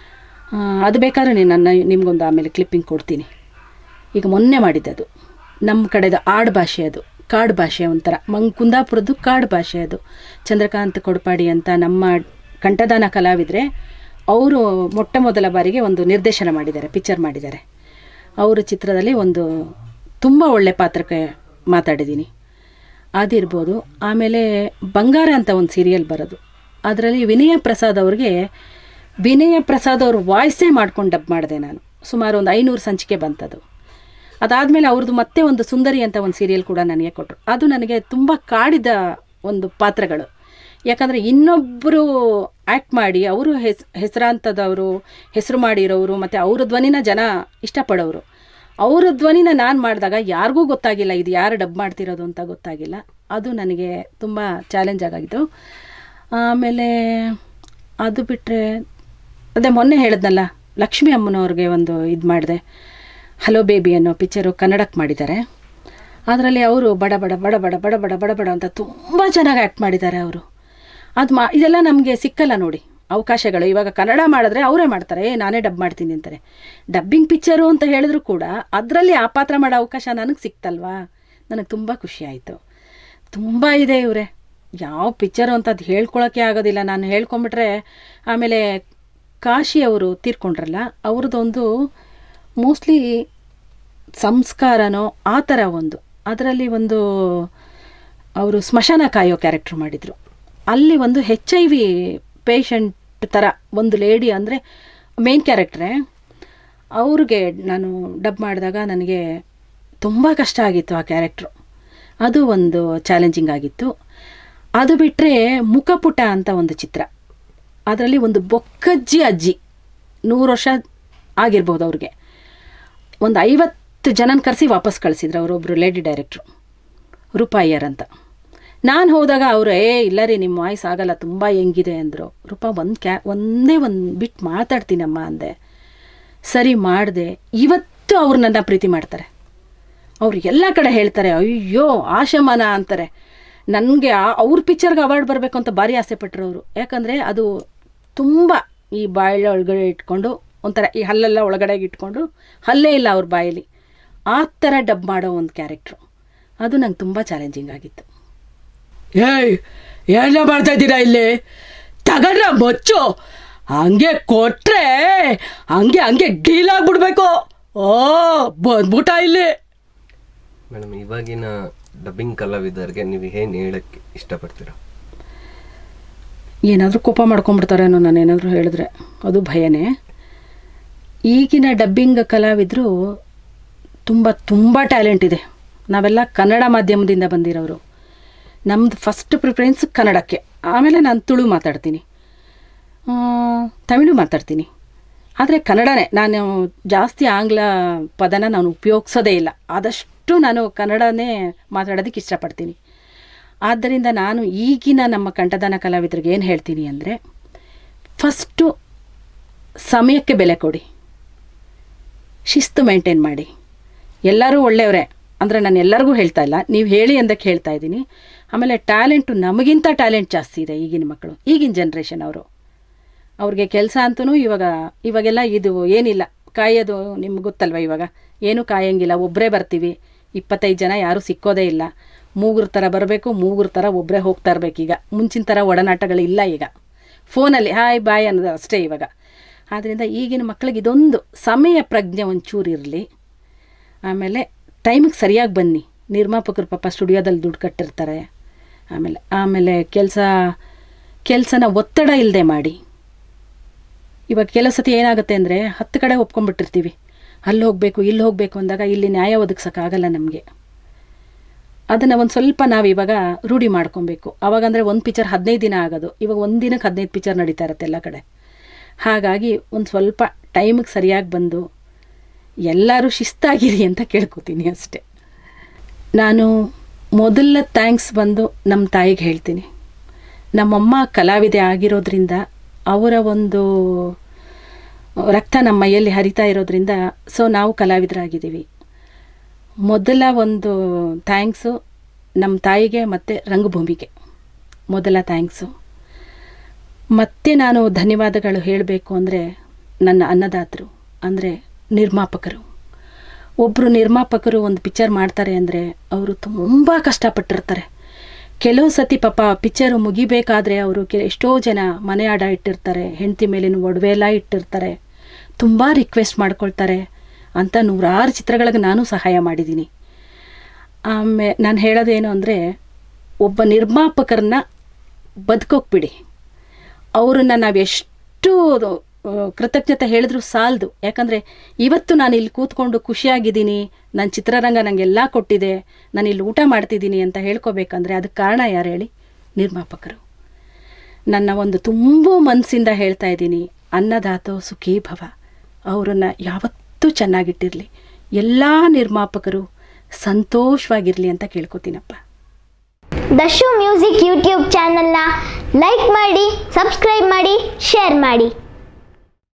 ಅದು ಬೇಕಾದ್ರೆ ನೀನು ನನ್ನ ನಿಮ್ಗೊಂದು ಆಮೇಲೆ ಕ್ಲಿಪ್ಪಿಂಗ್ ಕೊಡ್ತೀನಿ ಈಗ ಮೊನ್ನೆ ಮಾಡಿದ್ದೆ ಅದು ನಮ್ಮ ಕಡೆದು ಆಡು ಭಾಷೆ ಅದು ಕಾಡು ಭಾಷೆ ಒಂಥರ ಮಂಗ್ ಕುಂದಾಪುರದ್ದು ಕಾಡು ಭಾಷೆ ಅದು ಚಂದ್ರಕಾಂತ್ ಕೊಡಪಾಡಿ ಅಂತ ನಮ್ಮ ಕಂಠದಾನ ಕಲಾವಿದರೆ ಅವರು ಮೊಟ್ಟ ಮೊದಲ ಬಾರಿಗೆ ಒಂದು ನಿರ್ದೇಶನ ಮಾಡಿದ್ದಾರೆ ಪಿಕ್ಚರ್ ಮಾಡಿದ್ದಾರೆ ಅವರ ಚಿತ್ರದಲ್ಲಿ ಒಂದು ತುಂಬ ಒಳ್ಳೆ ಪಾತ್ರಕ್ಕೆ ಮಾತಾಡಿದ್ದೀನಿ ಅದಿರ್ಬೋದು ಆಮೇಲೆ ಬಂಗಾರ ಅಂತ ಒಂದು ಸೀರಿಯಲ್ ಬರೋದು ಅದರಲ್ಲಿ ವಿನಯ ಪ್ರಸಾದ್ ಅವ್ರಿಗೆ ವಿನಯ ಪ್ರಸಾದ್ ಅವ್ರ ವಾಯ್ಸೇ ಮಾಡ್ಕೊಂಡು ಡಬ್ ಮಾಡಿದೆ ನಾನು ಸುಮಾರು ಒಂದು ಐನೂರು ಸಂಚಿಕೆ ಬಂತದು ಅದಾದಮೇಲೆ ಅವ್ರದ್ದು ಮತ್ತೆ ಒಂದು ಸುಂದರಿ ಅಂತ ಒಂದು ಸೀರಿಯಲ್ ಕೂಡ ನನಗೆ ಕೊಟ್ಟರು ಅದು ನನಗೆ ತುಂಬ ಕಾಡಿದ ಒಂದು ಪಾತ್ರಗಳು ಯಾಕಂದರೆ ಇನ್ನೊಬ್ಬರು ಆ್ಯಕ್ಟ್ ಮಾಡಿ ಅವರು ಹೆಸ್ ಹೆಸರಾಂತದವರು ಹೆಸರು ಮಾಡಿರೋರು ಮತ್ತು ಅವ್ರ ಧ್ವನಿನ ಜನ ಇಷ್ಟಪಡೋರು ಅವ್ರ ಧ್ವನಿನ ನಾನು ಮಾಡಿದಾಗ ಯಾರಿಗೂ ಗೊತ್ತಾಗಿಲ್ಲ ಇದು ಯಾರು ಡಬ್ ಮಾಡ್ತಿರೋದು ಅಂತ ಗೊತ್ತಾಗಿಲ್ಲ ಅದು ನನಗೆ ತುಂಬ ಚಾಲೆಂಜ್ ಆಗಾಗಿತ್ತು ಆಮೇಲೆ ಅದು ಬಿಟ್ಟರೆ ಅದೇ ಮೊನ್ನೆ ಹೇಳಿದ್ನಲ್ಲ ಲಕ್ಷ್ಮೀ ಅಮ್ಮನವ್ರಿಗೆ ಒಂದು ಇದು ಮಾಡಿದೆ ಹಲೋ ಬೇಬಿ ಅನ್ನೋ ಪಿಕ್ಚರು ಕನ್ನಡಕ್ಕೆ ಮಾಡಿದ್ದಾರೆ ಅದರಲ್ಲಿ ಅವರು ಬಡ ಬಡ ಬಡ ಬಡ ಬಡ ಬಡ ಬಡ ಬಡ ಅಂತ ತುಂಬ ಚೆನ್ನಾಗಿ ಆ್ಯಕ್ಟ್ ಮಾಡಿದ್ದಾರೆ ಅವರು ಅದು ಮಾ ಇದೆಲ್ಲ ನಮಗೆ ಸಿಕ್ಕಲ್ಲ ನೋಡಿ ಅವಕಾಶಗಳು ಇವಾಗ ಕನ್ನಡ ಮಾಡಿದ್ರೆ ಅವರೇ ಮಾಡ್ತಾರೆ ಏ ನಾನೇ ಡಬ್ ಮಾಡ್ತೀನಿ ಅಂತಾರೆ ಡಬ್ಬಿಂಗ್ ಪಿಕ್ಚರು ಅಂತ ಹೇಳಿದ್ರು ಕೂಡ ಅದರಲ್ಲಿ ಆ ಪಾತ್ರ ಮಾಡೋ ಅವಕಾಶ ನನಗೆ ಸಿಕ್ತಲ್ವಾ ನನಗೆ ತುಂಬ ಖುಷಿ ಆಯಿತು ತುಂಬ ಇದೆ ಇವರೇ ಯಾವ ಪಿಕ್ಚರು ಅಂತ ಅದು ಹೇಳ್ಕೊಳಕ್ಕೆ ಆಗೋದಿಲ್ಲ ನಾನು ಹೇಳ್ಕೊಂಬಿಟ್ರೆ ಆಮೇಲೆ ಕಾಶಿ ಅವರು ತೀರ್ಕೊಂಡ್ರಲ್ಲ ಅವ್ರದ್ದೊಂದು ಮೋಸ್ಟ್ಲಿ ಸಂಸ್ಕಾರನೋ ಆ ಥರ ಒಂದು ಅದರಲ್ಲಿ ಒಂದು ಅವರು ಸ್ಮಶಾನ ಕಾಯೋ ಕ್ಯಾರೆಕ್ಟ್ರ್ ಮಾಡಿದರು ಅಲ್ಲಿ ಒಂದು ಹೆಚ್ ಐ ವಿ ಪೇಷಂಟ್ ಥರ ಒಂದು ಲೇಡಿ ಅಂದರೆ ಮೇನ್ ಕ್ಯಾರೆಕ್ಟ್ರೇ ಅವ್ರಿಗೆ ನಾನು ಡಬ್ ಮಾಡಿದಾಗ ನನಗೆ ತುಂಬ ಕಷ್ಟ ಆಗಿತ್ತು ಆ ಕ್ಯಾರೆಕ್ಟ್ರು ಅದು ಒಂದು ಚಾಲೆಂಜಿಂಗ್ ಆಗಿತ್ತು ಅದು ಬಿಟ್ಟರೆ ಮುಖಪುಟ ಅಂತ ಒಂದು ಚಿತ್ರ ಅದರಲ್ಲಿ ಒಂದು ಬೊಕ್ಕಜ್ಜಿ ಅಜ್ಜಿ ನೂರು ವರ್ಷ ಆಗಿರ್ಬೋದು ಅವ್ರಿಗೆ ಒಂದು ಐವತ್ತು ಜನನ ಕರೆಸಿ ವಾಪಸ್ ಕಳಿಸಿದ್ರು ಅವರೊಬ್ಬರು ಲೇಡಿ ಡೈರೆಕ್ಟ್ರು ರೂಪಾಯಿಯರ್ ಅಂತ ನಾನು ಹೋದಾಗ ಅವರು ಏ ಇಲ್ಲ ರೀ ನಿಮ್ಮ ವಾಯ್ಸ್ ಆಗಲ್ಲ ತುಂಬ ಹೆಂಗಿದೆ ಅಂದರು ರೂಪಾ ಒಂದು ಕ್ಯಾ ಒಂದೇ ಒಂದು ಬಿಟ್ಟು ಮಾತಾಡ್ತೀನಮ್ಮ ಅಂದೆ ಸರಿ ಮಾಡಿದೆ ಇವತ್ತು ಅವ್ರು ನನ್ನ ಪ್ರೀತಿ ಮಾಡ್ತಾರೆ ಅವ್ರು ಎಲ್ಲ ಕಡೆ ಹೇಳ್ತಾರೆ ಅಯ್ಯೋ ಆಶಮಾನ ಅಂತಾರೆ ನನಗೆ ಅವ್ರ ಪಿಕ್ಚರ್ಗೆ ಅವಾರ್ಡ್ ಬರಬೇಕು ಅಂತ ಭಾರಿ ಆಸೆ ಪಟ್ಟರು ಅವರು ಯಾಕಂದರೆ ಅದು ತುಂಬ ಈ ಬಾಯಿಲ ಒಳಗಡೆ ಇಟ್ಕೊಂಡು ಒಂಥರ ಈ ಹಲ್ಲೆಲ್ಲ ಒಳಗಡೆಗೆ ಇಟ್ಕೊಂಡು ಹಲ್ಲೇ ಇಲ್ಲ ಅವ್ರ ಬಾಯಲ್ಲಿ ಆ ಥರ ಡಬ್ ಮಾಡೋ ಒಂದು ಕ್ಯಾರೆಕ್ಟ್ರು ಅದು ನಂಗೆ ತುಂಬ ಚಾಲೆಂಜಿಂಗ್ ಆಗಿತ್ತು ಏಯ್ ಎಲ್ಲ ಮಾಡ್ತಾ ಇದ್ದೀರಾ ಇಲ್ಲಿ ತಗೊಂಡ್ರ ಮೊಚ್ಚು ಹಂಗೆ ಕೊಟ್ರೆ ಹಂಗೆ ಹಂಗೆ ಡೀಲ್ ಆಗ್ಬಿಡ್ಬೇಕು ಓ ಬಂದ್ಬಿಟ್ಟ ಇಲ್ಲಿ ಮೇಡಮ್ ಇವಾಗಿನ ಡಬ್ಬಿಂಗ್ ಕಲಾವಿದರಿಗೆ ನೀವು ಏನು ಹೇಳಕ್ಕೆ ಇಷ್ಟಪಡ್ತೀರಾ ಏನಾದರೂ ಕೋಪ ಮಾಡ್ಕೊಂಬಿಡ್ತಾರೇನೋ ನಾನು ಏನಾದರೂ ಹೇಳಿದ್ರೆ ಅದು ಭಯನೇ ಈಗಿನ ಡಬ್ಬಿಂಗ್ ಕಲಾವಿದರು ತುಂಬ ತುಂಬ ಟ್ಯಾಲೆಂಟ್ ಇದೆ ನಾವೆಲ್ಲ ಕನ್ನಡ ಮಾಧ್ಯಮದಿಂದ ಬಂದಿರೋರು ನಮ್ಮದು ಫಸ್ಟ್ ಪ್ರಿಫರೆನ್ಸ್ ಕನ್ನಡಕ್ಕೆ ಆಮೇಲೆ ನಾನು ತುಳು ಮಾತಾಡ್ತೀನಿ ಆ, ತಮಿಳು ಮಾತಾಡ್ತೀನಿ ಆದರೆ ಕನ್ನಡನೇ ನಾನು ಜಾಸ್ತಿ ಆಂಗ್ಲ ಪದನ ನಾನು ಉಪಯೋಗಿಸೋದೇ ಇಲ್ಲ ಆದಷ್ಟು ನಾನು ಕನ್ನಡನೇ ಮಾತಾಡೋದಕ್ಕೆ ಇಷ್ಟಪಡ್ತೀನಿ ಆದ್ದರಿಂದ ನಾನು ಈಗಿನ ನಮ್ಮ ಕಂಠದಾನ ಕಲಾವಿದರಿಗೆ ಏನು ಹೇಳ್ತೀನಿ ಅಂದರೆ ಫಸ್ಟು ಸಮಯಕ್ಕೆ ಬೆಲೆ ಕೊಡಿ ಶಿಸ್ತು ಮೇಂಟೈನ್ ಮಾಡಿ ಎಲ್ಲರೂ ಒಳ್ಳೆಯವರೇ ಅಂದರೆ ನಾನು ಎಲ್ಲರಿಗೂ ಹೇಳ್ತಾ ಇಲ್ಲ ನೀವು ಹೇಳಿ ಅಂದಕ್ಕೆ ಹೇಳ್ತಾ ಇದ್ದೀನಿ ಆಮೇಲೆ ಟ್ಯಾಲೆಂಟು ನಮಗಿಂತ ಟ್ಯಾಲೆಂಟ್ ಜಾಸ್ತಿ ಇದೆ ಈಗಿನ ಮಕ್ಕಳು ಈಗಿನ ಜನ್ರೇಷನ್ ಅವರು ಅವ್ರಿಗೆ ಕೆಲಸ ಅಂತೂ ಇವಾಗ ಇವಾಗೆಲ್ಲ ಇದು ಏನಿಲ್ಲ ಕಾಯೋದು ನಿಮ್ಗೆ ಗೊತ್ತಲ್ವ ಇವಾಗ ಏನೂ ಕಾಯಂಗಿಲ್ಲ ಒಬ್ಬರೇ ಬರ್ತೀವಿ ಇಪ್ಪತ್ತೈದು ಜನ ಯಾರೂ ಸಿಕ್ಕೋದೇ ಇಲ್ಲ ಮೂಗುರು ಥರ ಬರಬೇಕು ಮೂಗುರು ಥರ ಒಬ್ಬರೇ ಹೋಗ್ತಾ ಇರ್ಬೇಕೀಗ ಮುಂಚಿನ ಥರ ಒಡನಾಟಗಳಿಲ್ಲ ಈಗ ಫೋನಲ್ಲಿ ಹಾಯ್ ಬಾಯ್ ಅನ್ನೋದು ಅಷ್ಟೇ ಇವಾಗ ಆದ್ದರಿಂದ ಈಗಿನ ಮಕ್ಕಳಿಗೆ ಇದೊಂದು ಸಮಯ ಪ್ರಜ್ಞೆ ಒಂಚೂರು ಇರಲಿ ಆಮೇಲೆ ಟೈಮಿಗೆ ಸರಿಯಾಗಿ ಬನ್ನಿ ನಿರ್ಮಾಪಕರು ಪಾಪ ಸ್ಟುಡಿಯೋದಲ್ಲಿ ದುಡ್ಡು ಕಟ್ಟಿರ್ತಾರೆ ಆಮೇಲೆ ಆಮೇಲೆ ಕೆಲಸ ಕೆಲಸನ ಒತ್ತಡ ಇಲ್ಲದೆ ಮಾಡಿ ಇವಾಗ ಕೆಲವು ಸತಿ ಏನಾಗುತ್ತೆ ಅಂದರೆ ಹತ್ತು ಕಡೆ ಒಪ್ಕೊಂಡ್ಬಿಟ್ಟಿರ್ತೀವಿ ಅಲ್ಲಿ ಹೋಗಬೇಕು ಇಲ್ಲಿ ಹೋಗಬೇಕು ಅಂದಾಗ ಇಲ್ಲಿ ನ್ಯಾಯ ಒದಗಿಸೋಕ್ಕಾಗಲ್ಲ ನಮಗೆ ಅದನ್ನು ಒಂದು ಸ್ವಲ್ಪ ನಾವು ಇವಾಗ ರೂಢಿ ಮಾಡ್ಕೊಬೇಕು ಅವಾಗಂದರೆ ಒಂದು ಪಿಕ್ಚರ್ ಹದಿನೈದು ದಿನ ಆಗೋದು ಇವಾಗ ಒಂದು ದಿನಕ್ಕೆ ಹದಿನೈದು ಪಿಕ್ಚರ್ ನಡೀತಾ ಇರುತ್ತೆ ಎಲ್ಲ ಕಡೆ ಹಾಗಾಗಿ ಒಂದು ಸ್ವಲ್ಪ ಟೈಮಿಗೆ ಸರಿಯಾಗಿ ಬಂದು ಎಲ್ಲರೂ ಶಿಸ್ತಾಗಿರಿ ಅಂತ ಕೇಳ್ಕೊತೀನಿ ಅಷ್ಟೆ ನಾನು ಮೊದಲ ಥ್ಯಾಂಕ್ಸ್ ಬಂದು ನಮ್ಮ ತಾಯಿಗೆ ಹೇಳ್ತೀನಿ ನಮ್ಮಮ್ಮ ಕಲಾವಿದೆ ಆಗಿರೋದ್ರಿಂದ ಅವರ ಒಂದು ರಕ್ತ ನಮ್ಮ ಮೈಯಲ್ಲಿ ಹರಿತಾ ಇರೋದ್ರಿಂದ ಸೊ ನಾವು ಕಲಾವಿದರಾಗಿದ್ದೀವಿ ಮೊದಲ ಒಂದು ಥ್ಯಾಂಕ್ಸು ನಮ್ಮ ತಾಯಿಗೆ ಮತ್ತು ರಂಗಭೂಮಿಗೆ ಮೊದಲ ಥ್ಯಾಂಕ್ಸು ಮತ್ತೆ ನಾನು ಧನ್ಯವಾದಗಳು ಹೇಳಬೇಕು ಅಂದರೆ ನನ್ನ ಅನ್ನದಾತರು ಅಂದರೆ ನಿರ್ಮಾಪಕರು ಒಬ್ಬರು ನಿರ್ಮಾಪಕರು ಒಂದು ಪಿಕ್ಚರ್ ಮಾಡ್ತಾರೆ ಅಂದರೆ ಅವರು ತುಂಬ ಕಷ್ಟಪಟ್ಟಿರ್ತಾರೆ ಕೆಲವು ಸತಿ ಪಾಪ ಪಿಕ್ಚರು ಮುಗಿಬೇಕಾದ್ರೆ ಅವರು ಕೆ ಎಷ್ಟೋ ಜನ ಮನೆ ಆಡ ಇಟ್ಟಿರ್ತಾರೆ ಹೆಂಡತಿ ಮೇಲಿನ ಒಡವೆ ಎಲ್ಲ ಇಟ್ಟಿರ್ತಾರೆ ತುಂಬ ರಿಕ್ವೆಸ್ಟ್ ಮಾಡ್ಕೊಳ್ತಾರೆ ಅಂತ ನೂರಾರು ಚಿತ್ರಗಳಿಗೆ ನಾನು ಸಹಾಯ ಮಾಡಿದ್ದೀನಿ ಆಮೇಲೆ ನಾನು ಹೇಳೋದೇನು ಅಂದರೆ ಒಬ್ಬ ನಿರ್ಮಾಪಕರನ್ನ ಬದುಕೋಕ್ಬಿಡಿ ಅವರನ್ನು ನಾವು ಎಷ್ಟು ಆ, ಕೃತಜ್ಞತೆ ಹೇಳಿದ್ರು ಸಾಲದು ಯಾಕಂದರೆ ಇವತ್ತು ನಾನು ಇಲ್ಲಿ ಕೂತ್ಕೊಂಡು ಖುಷಿಯಾಗಿದ್ದೀನಿ ನನ್ನ ಚಿತ್ರರಂಗ ನನಗೆಲ್ಲ ಕೊಟ್ಟಿದೆ ನಾನು ಇಲ್ಲಿ ಊಟ ಮಾಡ್ತಿದ್ದೀನಿ ಅಂತ ಹೇಳ್ಕೊಬೇಕಂದ್ರೆ ಅದಕ್ಕೆ ಕಾರಣ ಯಾರು ಹೇಳಿ ನಿರ್ಮಾಪಕರು ನನ್ನ ಒಂದು ತುಂಬ ಮನಸ್ಸಿಂದ ಹೇಳ್ತಾ ಇದ್ದೀನಿ ಅನ್ನದಾತೋ ಸುಖೀ ಭವ ಅವರನ್ನು ಯಾವತ್ತೂ ಚೆನ್ನಾಗಿಟ್ಟಿರಲಿ ಎಲ್ಲ ನಿರ್ಮಾಪಕರು ಸಂತೋಷವಾಗಿರಲಿ ಅಂತ ಕೇಳ್ಕೊತೀನಪ್ಪ ದಶು ಮ್ಯೂಸಿಕ್ ಯೂಟ್ಯೂಬ್ ಚಾನಲ್ನ ಲೈಕ್ ಮಾಡಿ ಸಬ್ಸ್ಕ್ರೈಬ್ ಮಾಡಿ ಶೇರ್ ಮಾಡಿ